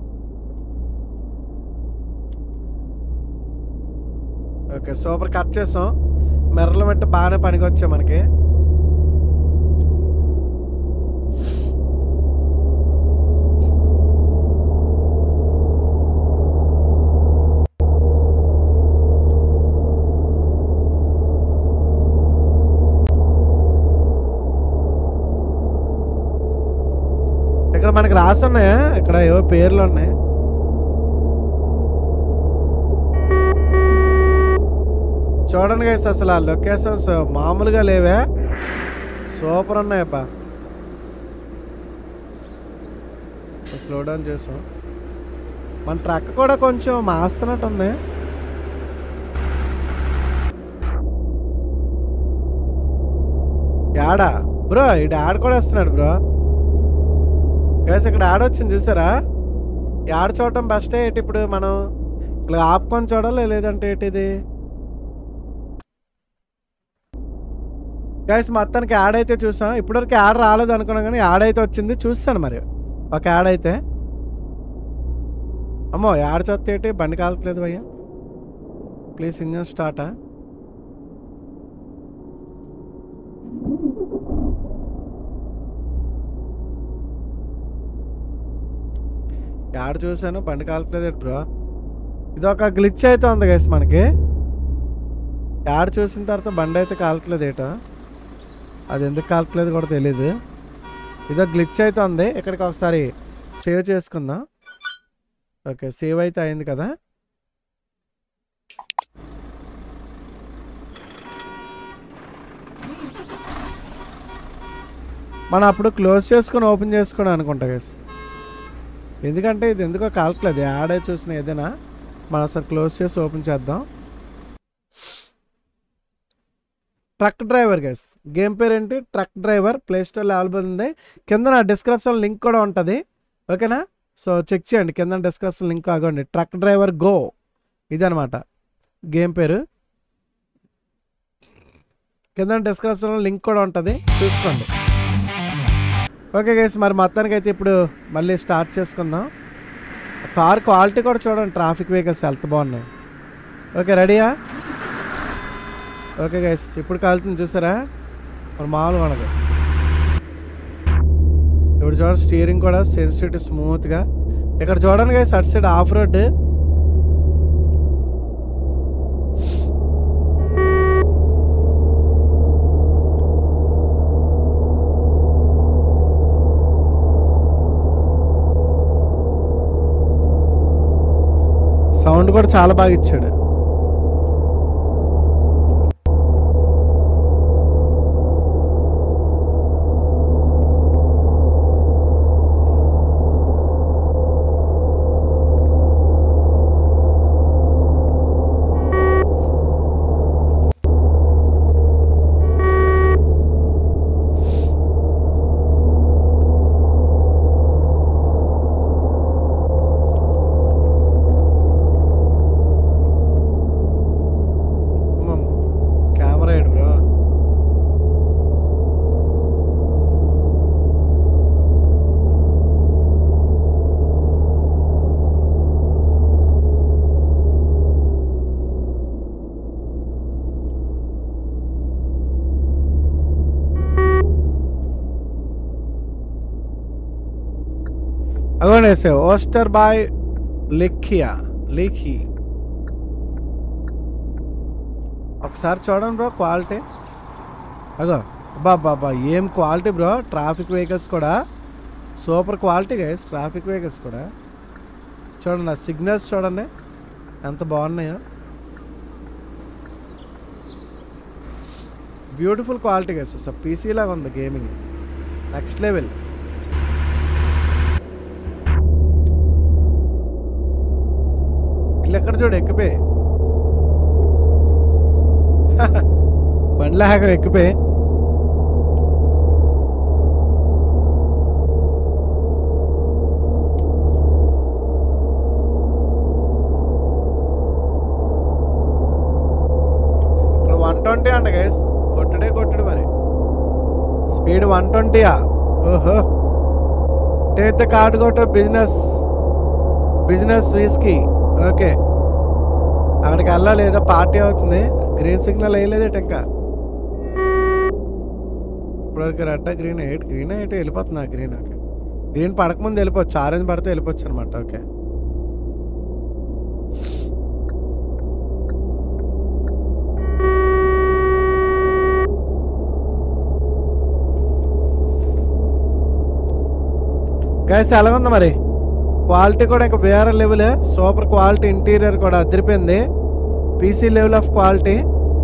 ఓకే సూపర్ కట్ చేసాం మెర్రలు పెట్టి బాగానే పనికి వచ్చాయి మనకి ఇక్కడ మనకి రాసి ఉన్నాయా ఇక్కడ ఏవో పేర్లు ఉన్నాయి చూడండి గైస్ అసలు ఆ లొకేషన్స్ మామూలుగా లేవే సూపర్ ఉన్నాయబ్బా స్లో డౌన్ చేసాం మన ట్రక్ కూడా కొంచెం మాస్తున్నట్టు ఉంది యాడా బ్రో ఇటు యాడ్ కూడా వస్తున్నాడు బ్రో గైస్ ఇక్కడ యాడ్ వచ్చింది చూసారా యాడ్ చూడటం బెస్టే ఏంటి ఇప్పుడు మనం ఇలా ఆపుకొని చూడాలి లేదంటే ఏంటి ఇది గైస్ మొత్తానికి యాడ్ అయితే చూసాం ఇప్పటివరకు యాడ్ రాలేదు అనుకున్నాం కానీ యాడ్ అయితే వచ్చింది చూస్తాను మరి ఒక యాడ్ అయితే అమ్మో యాడ్ చూస్తే ఏంటి బండి కాల్చలేదు భయ్యా ప్లీజ్ ఇంజన్ స్టార్టా యాడ్ చూసాను బండి కాల్చలేదు బ్రో ఇది ఒక గ్లిచ్ అయితే ఉంది గైస్ మనకి యాడ్ చూసిన తర్వాత బండి అయితే కాల్చలేదు ఏటో అది ఎందుకు కాల్చలేదు కూడా తెలియదు ఇదో గ్లిచ్ అయితే ఉంది ఇక్కడికి ఒకసారి సేవ్ చేసుకుందాం ఓకే సేవ్ అయితే అయింది కదా మనం అప్పుడు క్లోజ్ చేసుకొని ఓపెన్ చేసుకుని అనుకుంటా గైస్ ఎందుకంటే ఇది ఎందుకో కాల్చలేదు యాడ్ అయి చూసిన ఏదైనా మనం ఒకసారి క్లోజ్ చేసి ఓపెన్ చేద్దాం ట్రక్ డ్రైవర్ గైస్ గేమ్ పేరు ఏంటి ట్రక్ డ్రైవర్ ప్లే స్టోర్లో అవైలబుల్ ఉంది కింద నా డిస్క్రిప్షన్ లింక్ కూడా ఉంటుంది ఓకేనా సో చెక్ చేయండి కింద డిస్క్రిప్షన్ లింక్ ఆగండి ట్రక్ డ్రైవర్ గో ఇదనమాట గేమ్ పేరు కింద డిస్క్రిప్షన్లో లింక్ కూడా ఉంటుంది చూసుకోండి ఓకే గైస్ మరి మొత్తానికి అయితే ఇప్పుడు మళ్ళీ స్టార్ట్ చేసుకుందాం కార్ క్వాలిటీ కూడా చూడండి ట్రాఫిక్ వెహికల్స్ ఎంత బాగున్నాయి ఓకే రెడీయా ఓకే గైస్ ఇప్పుడు కాలుతుంది చూసారా మరి మామూలు మనకు ఇప్పుడు చూడండి స్టీరింగ్ కూడా సెన్సిటివిటీ స్మూత్గా ఇక్కడ చూడండి గైస్ అటు సైడ్ ఆఫ్ రోడ్ సౌండ్ కూడా చాలా బాగా ఇచ్చాడు ఇదిగోండి వేసే ఓస్టర్ బాయ్ లెక్కియా లేఖి ఒకసారి చూడండి బ్రో క్వాలిటీ అగో అబ్బా బాబా ఏం క్వాలిటీ బ్రో ట్రాఫిక్ వెహికల్స్ కూడా super quality guys traffic vehicles కూడా చూడండి ఆ సిగ్నల్స్ చూడండి ఎంత బాగున్నాయో బ్యూటిఫుల్ క్వాలిటీ గైస్ అసలు పీసీ లాగా ఉంది గేమింగ్ నెక్స్ట్ లెవెల్ ఇల్లు ఎక్కడ చూడు ఎక్కిపోయి బండ్ల హ్యాగం ఎక్కిపోయి ఇక్కడ వన్ ట్వంటీ అంట గైస్ కొట్టుడే కొట్టుడు మరి స్పీడ్ వన్ ట్వంటీయా ఓహో టేక్ కార్డు కొట్టు బిజినెస్ బిజినెస్ వీస్కి ఓకే అక్కడికి వెళ్ళాలి ఏదో పార్టీ అవుతుంది గ్రీన్ సిగ్నల్ వేయలేదేట ఇంకా ఇప్పటివరకు red green eight green eight వెళ్ళిపోతున్నా గ్రీన్ ఓకే గ్రీన్ పడకముందు వెళ్ళిపోవచ్చు ఆరెంజ్ పడితే వెళ్ళిపోవచ్చు అనమాట ఓకే గైస్ ఎలా ఉంది మరి క్వాలిటీ కూడా ఇంకా వేరే లెవెల్ సూపర్ క్వాలిటీ ఇంటీరియర్ కూడా అదిరిపోయింది PC level of quality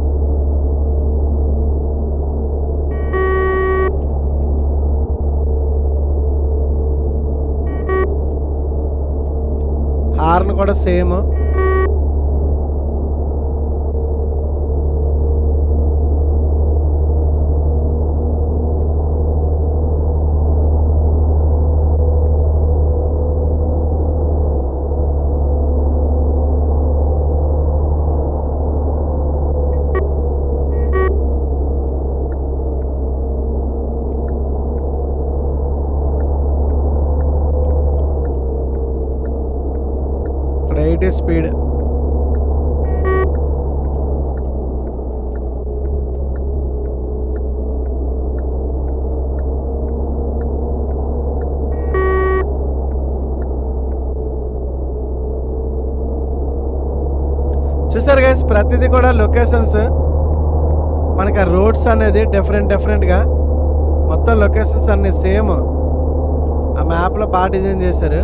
horn కూడా సేమ్ ఇక్కడ ఎయిటీ స్పీడ్ చూసారు గైస్ ప్రతిదీ కూడా లొకేషన్స్ మనకి ఆ రోడ్స్ అనేది డిఫరెంట్ డిఫరెంట్గా మొత్తం లొకేషన్స్ అన్ని సేమ్ ఆ మ్యాప్లో బాగా డిజైన్ చేశారు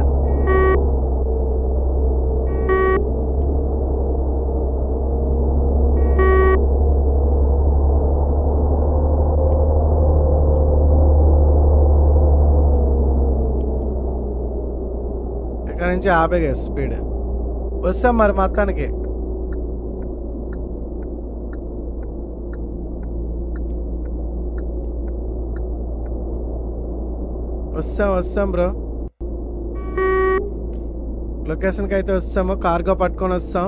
ఇక్కడ నుంచి ఆపే స్పీడ్ వస్తాం మరి మొత్తానికి వస్తాం వస్తాం బ్రో లొకేషన్కి అయితే వస్తాము కార్గో పట్టుకొని వస్తాం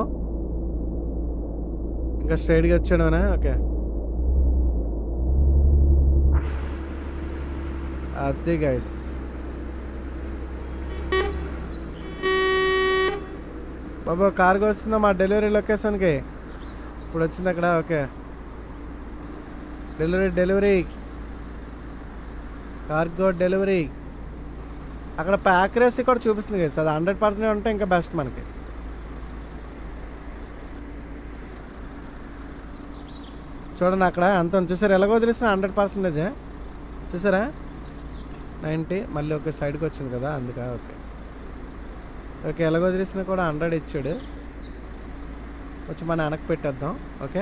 ఇంకా స్ట్రైట్గా వచ్చాడునా ఓకే అది గైస్ బాబా కార్గో వస్తుందా మా డెలివరీ లొకేషన్కి ఇప్పుడు వచ్చింది అక్కడ okay delivery delivery cargo delivery అక్కడ ప్యాక్రేసీ కూడా చూపిస్తుంది కదా అది హండ్రెడ్ పర్సెంట్ ఉంటే ఇంకా బెస్ట్ మనకి చూడండి అక్కడ అంత చూసారు ఎలాగో వదిలేసిన హండ్రెడ్ పర్సెంటేజ్ చూసారా నైంటీ మళ్ళీ ఒక సైడ్కి వచ్చింది కదా అందుక ఓకే ఓకే ఎలాగో వదిలేసినా కూడా హండ్రెడ్ ఇచ్చాడు కొంచెం మన వెనక్కి పెట్టేద్దాం ఓకే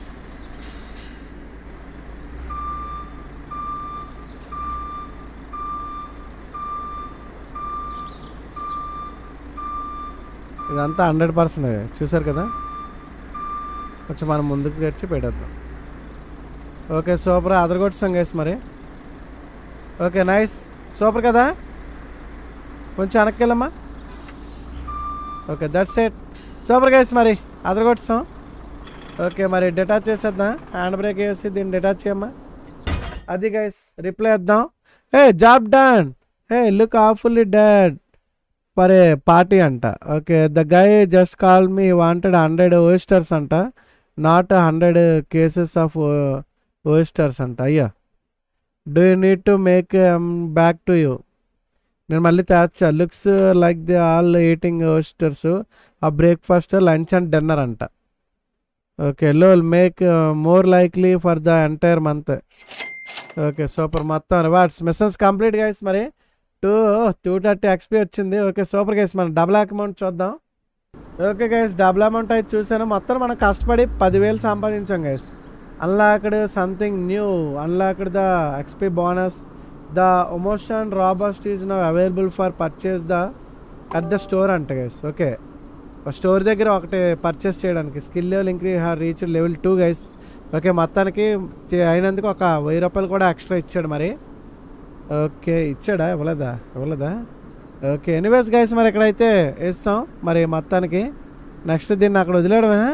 ఇదంతా హండ్రెడ్ పర్సెంట్ చూసారు కదా కొంచెం మనం ముందుకు తెచ్చి పెట్టేద్దాం ఓకే సూపర్ అదరగొట్టాం గైస్ మరి ఓకే నైస్ సూపర్ కదా కొంచెం వెనక్కి వెళ్ళమ్మా okay that's it super guys మరి అదరగొట్టాం ఓకే మరి డిటాచ్ చేసేద్దాం హ్యాండ్ బ్రేక్ వేసి దీన్ని డిటాచ్ చేయమ్మా అది గైస్ రిప్లై ఇద్దాం a job done a look awfully dad for a party అంట okay the guy just call me wanted hundred oysters అంట not hundred cases of oysters అంట అయ్యా do you need to make back to you నేను మళ్ళీ తేచ్చా looks like the all eating oysters uh breakfast lunch and dinner అంట okay low make more likely for the entire month okay super మొత్తం rewards missions complete guys మరి two two thirty XP వచ్చింది okay super guys మనం double amount చూద్దాం okay guys double amount అయితే చూసాను మొత్తం మనం కష్టపడి పదివేలు సంపాదించాం guys unlocked something new unlocked the XP bonus the promotion robust is now available for purchase the at the store అంట గైస్ ఓకే స్టోర్ దగ్గర ఒకటి పర్చేస్ చేయడానికి skill level increase have reach level two guys okay మొత్తానికి చే- అయినందుకు ఒక వెయ్యి రూపాయలు కూడా ఎక్స్ట్రా ఇచ్చాడు మరి ఓకే ఇచ్చాడా ఇవ్వలేదా ఇవ్వలేదా ఓకే ఎనీవేస్ గైస్ మరి ఇక్కడైతే వేస్తాం మరి మొత్తానికి నెక్స్ట్ దీన్ని అక్కడ వదిలేయడమేనా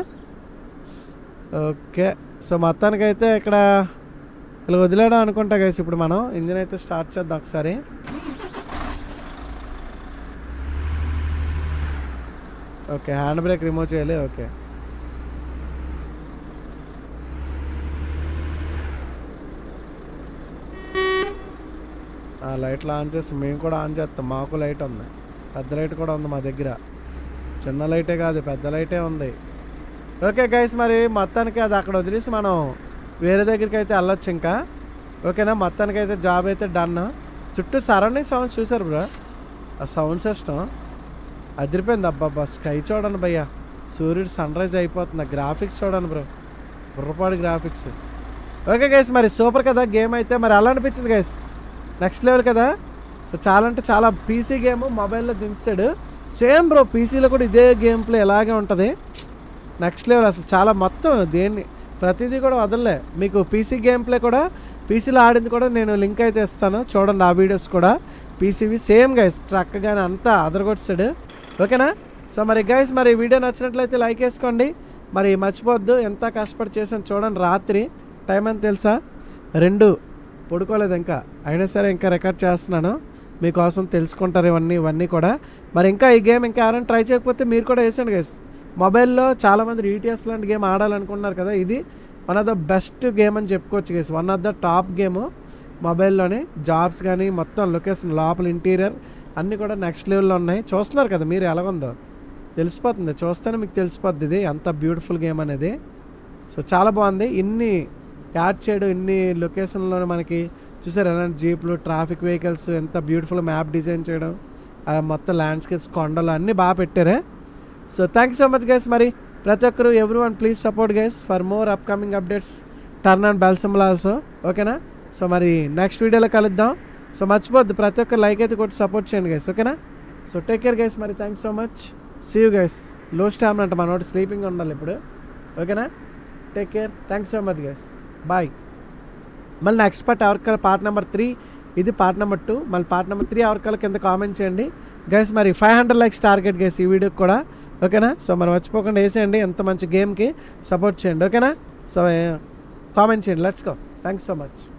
ఓకే సో మొత్తానికి అయితే ఇక్కడ ఇలా వదిలేయడం అనుకుంటా గైస్ ఇప్పుడు మనం ఇంజిన్ అయితే స్టార్ట్ చేద్దాం ఒకసారి ఓకే హ్యాండ్ బ్రేక్ రిమూవ్ చేయాలి ఓకే ఆ లైట్లు ఆన్ చేసి మేము కూడా ఆన్ చేస్తాం మాకు లైట్ ఉంది పెద్ద లైట్ కూడా ఉంది మా దగ్గర చిన్న లైటే కాదు పెద్ద లైటే ఉంది ఓకే గైస్ మరి మొత్తానికి అది అక్కడ వదిలేసి మనం వేరే దగ్గరికి అయితే వెళ్ళొచ్చు ఇంకా ఓకేనా మొత్తానికి అయితే జాబ్ అయితే డన్ చుట్టూ సరౌండింగ్ సౌండ్స్ చూసారు బ్రో ఆ సౌండ్ సిస్టమ్ అదిరిపోయింది అబ్బాబ్బా స్కై చూడండి భయ్యా సూర్యుడు సన్ రైజ్ అయిపోతుంది గ్రాఫిక్స్ చూడండి బ్రో బుర్రపాడు గ్రాఫిక్స్ ఓకే గైస్ మరి సూపర్ కదా గేమ్ అయితే మరి అలా అనిపించింది గైస్ నెక్స్ట్ లెవెల్ కదా సో చాలా అంటే చాలా పీసీ గేమ్ మొబైల్లో దించాడు సేమ్ బ్రో పీసీలో కూడా ఇదే గేమ్ ప్లే ఇలాగే ఉంటుంది నెక్స్ట్ లెవెల్ అసలు చాలా మొత్తం దేన్ని ప్రతిదీ కూడా వదలలే మీకు పీసీ గేమ్ ప్లే కూడా పీసీలో ఆడింది కూడా నేను లింక్ అయితే ఇస్తాను చూడండి ఆ వీడియోస్ కూడా పీసీవి సేమ్ గైస్ ట్రక్ కానీ అంతా అదరగొట్టాడు ఓకేనా సో మరి గైస్ మరి వీడియో నచ్చినట్లయితే లైక్ వేసుకోండి మరి మర్చిపోవద్దు ఎంత కష్టపడి చేసాను చూడండి రాత్రి టైం అని తెలుసా రెండు పడుకోలేదు ఇంకా అయినా సరే ఇంకా రికార్డ్ చేస్తున్నాను మీకోసం తెలుసుకుంటారు ఇవన్నీ ఇవన్నీ కూడా మరి ఇంకా ఈ గేమ్ ఇంకా ఎవరైనా ట్రై చేయకపోతే మీరు కూడా వేసండి గైస్ మొబైల్లో చాలామంది ఈటీఎస్ లాంటి గేమ్ ఆడాలనుకుంటున్నారు కదా ఇది one of the best game అని చెప్పుకోవచ్చు guys one of the top game మొబైల్లోనే జాబ్స్ కానీ మొత్తం లొకేషన్ లోపల ఇంటీరియర్ అన్నీ కూడా నెక్స్ట్ లెవెల్లో ఉన్నాయి చూస్తున్నారు కదా మీరు ఎలాగుందో తెలిసిపోతుంది చూస్తేనే మీకు తెలిసిపోద్ది ఇది ఎంత బ్యూటిఫుల్ గేమ్ అనేది సో చాలా బాగుంది ఇన్ని యాడ్ చేయడం ఇన్ని లొకేషన్లో మనకి చూసారు ఎలాంటి జీప్లు ట్రాఫిక్ వెహికల్స్ ఎంత బ్యూటిఫుల్ మ్యాప్ డిజైన్ చేయడం ఆ మొత్తం ల్యాండ్స్కేప్స్ కొండలు అన్నీ బాగా పెట్టారే so thank so much guys మరి ప్రతి ఒక్కరు every one please support guys for more upcoming updates turn and bell symbol also ఓకేనా సో మరి నెక్స్ట్ వీడియోలో కలుద్దాం సో మర్చిపోద్దు ప్రతి ఒక్కరు లైక్ అయితే కొట్టి సపోర్ట్ చేయండి గైస్ ఓకేనా సో టేక్ కేర్ గైస్ మరి thanks so much see you guys లో స్టామ్ అంట మనోడు స్లీపింగ్ ఉండాలి ఇప్పుడు ఓకేనా take care thanks so much guys bye మళ్ళీ నెక్స్ట్ పార్ట్ ఎవరికైనా పార్ట్ నెంబర్ త్రీ ఇది పార్ట్ నెంబర్ టూ మళ్ళీ పార్ట్ నెంబర్ త్రీ ఎవరికైనా కింద కామెంట్ చేయండి గైస్ మరి five hundred likes target guys ఈ వీడియోకి కూడా ఓకేనా సో మరి మర్చిపోకుండా వేసేయండి ఎంత మంచి గేమ్కి సపోర్ట్ చేయండి ఓకేనా సో కామెంట్ చేయండి let's go thanks so much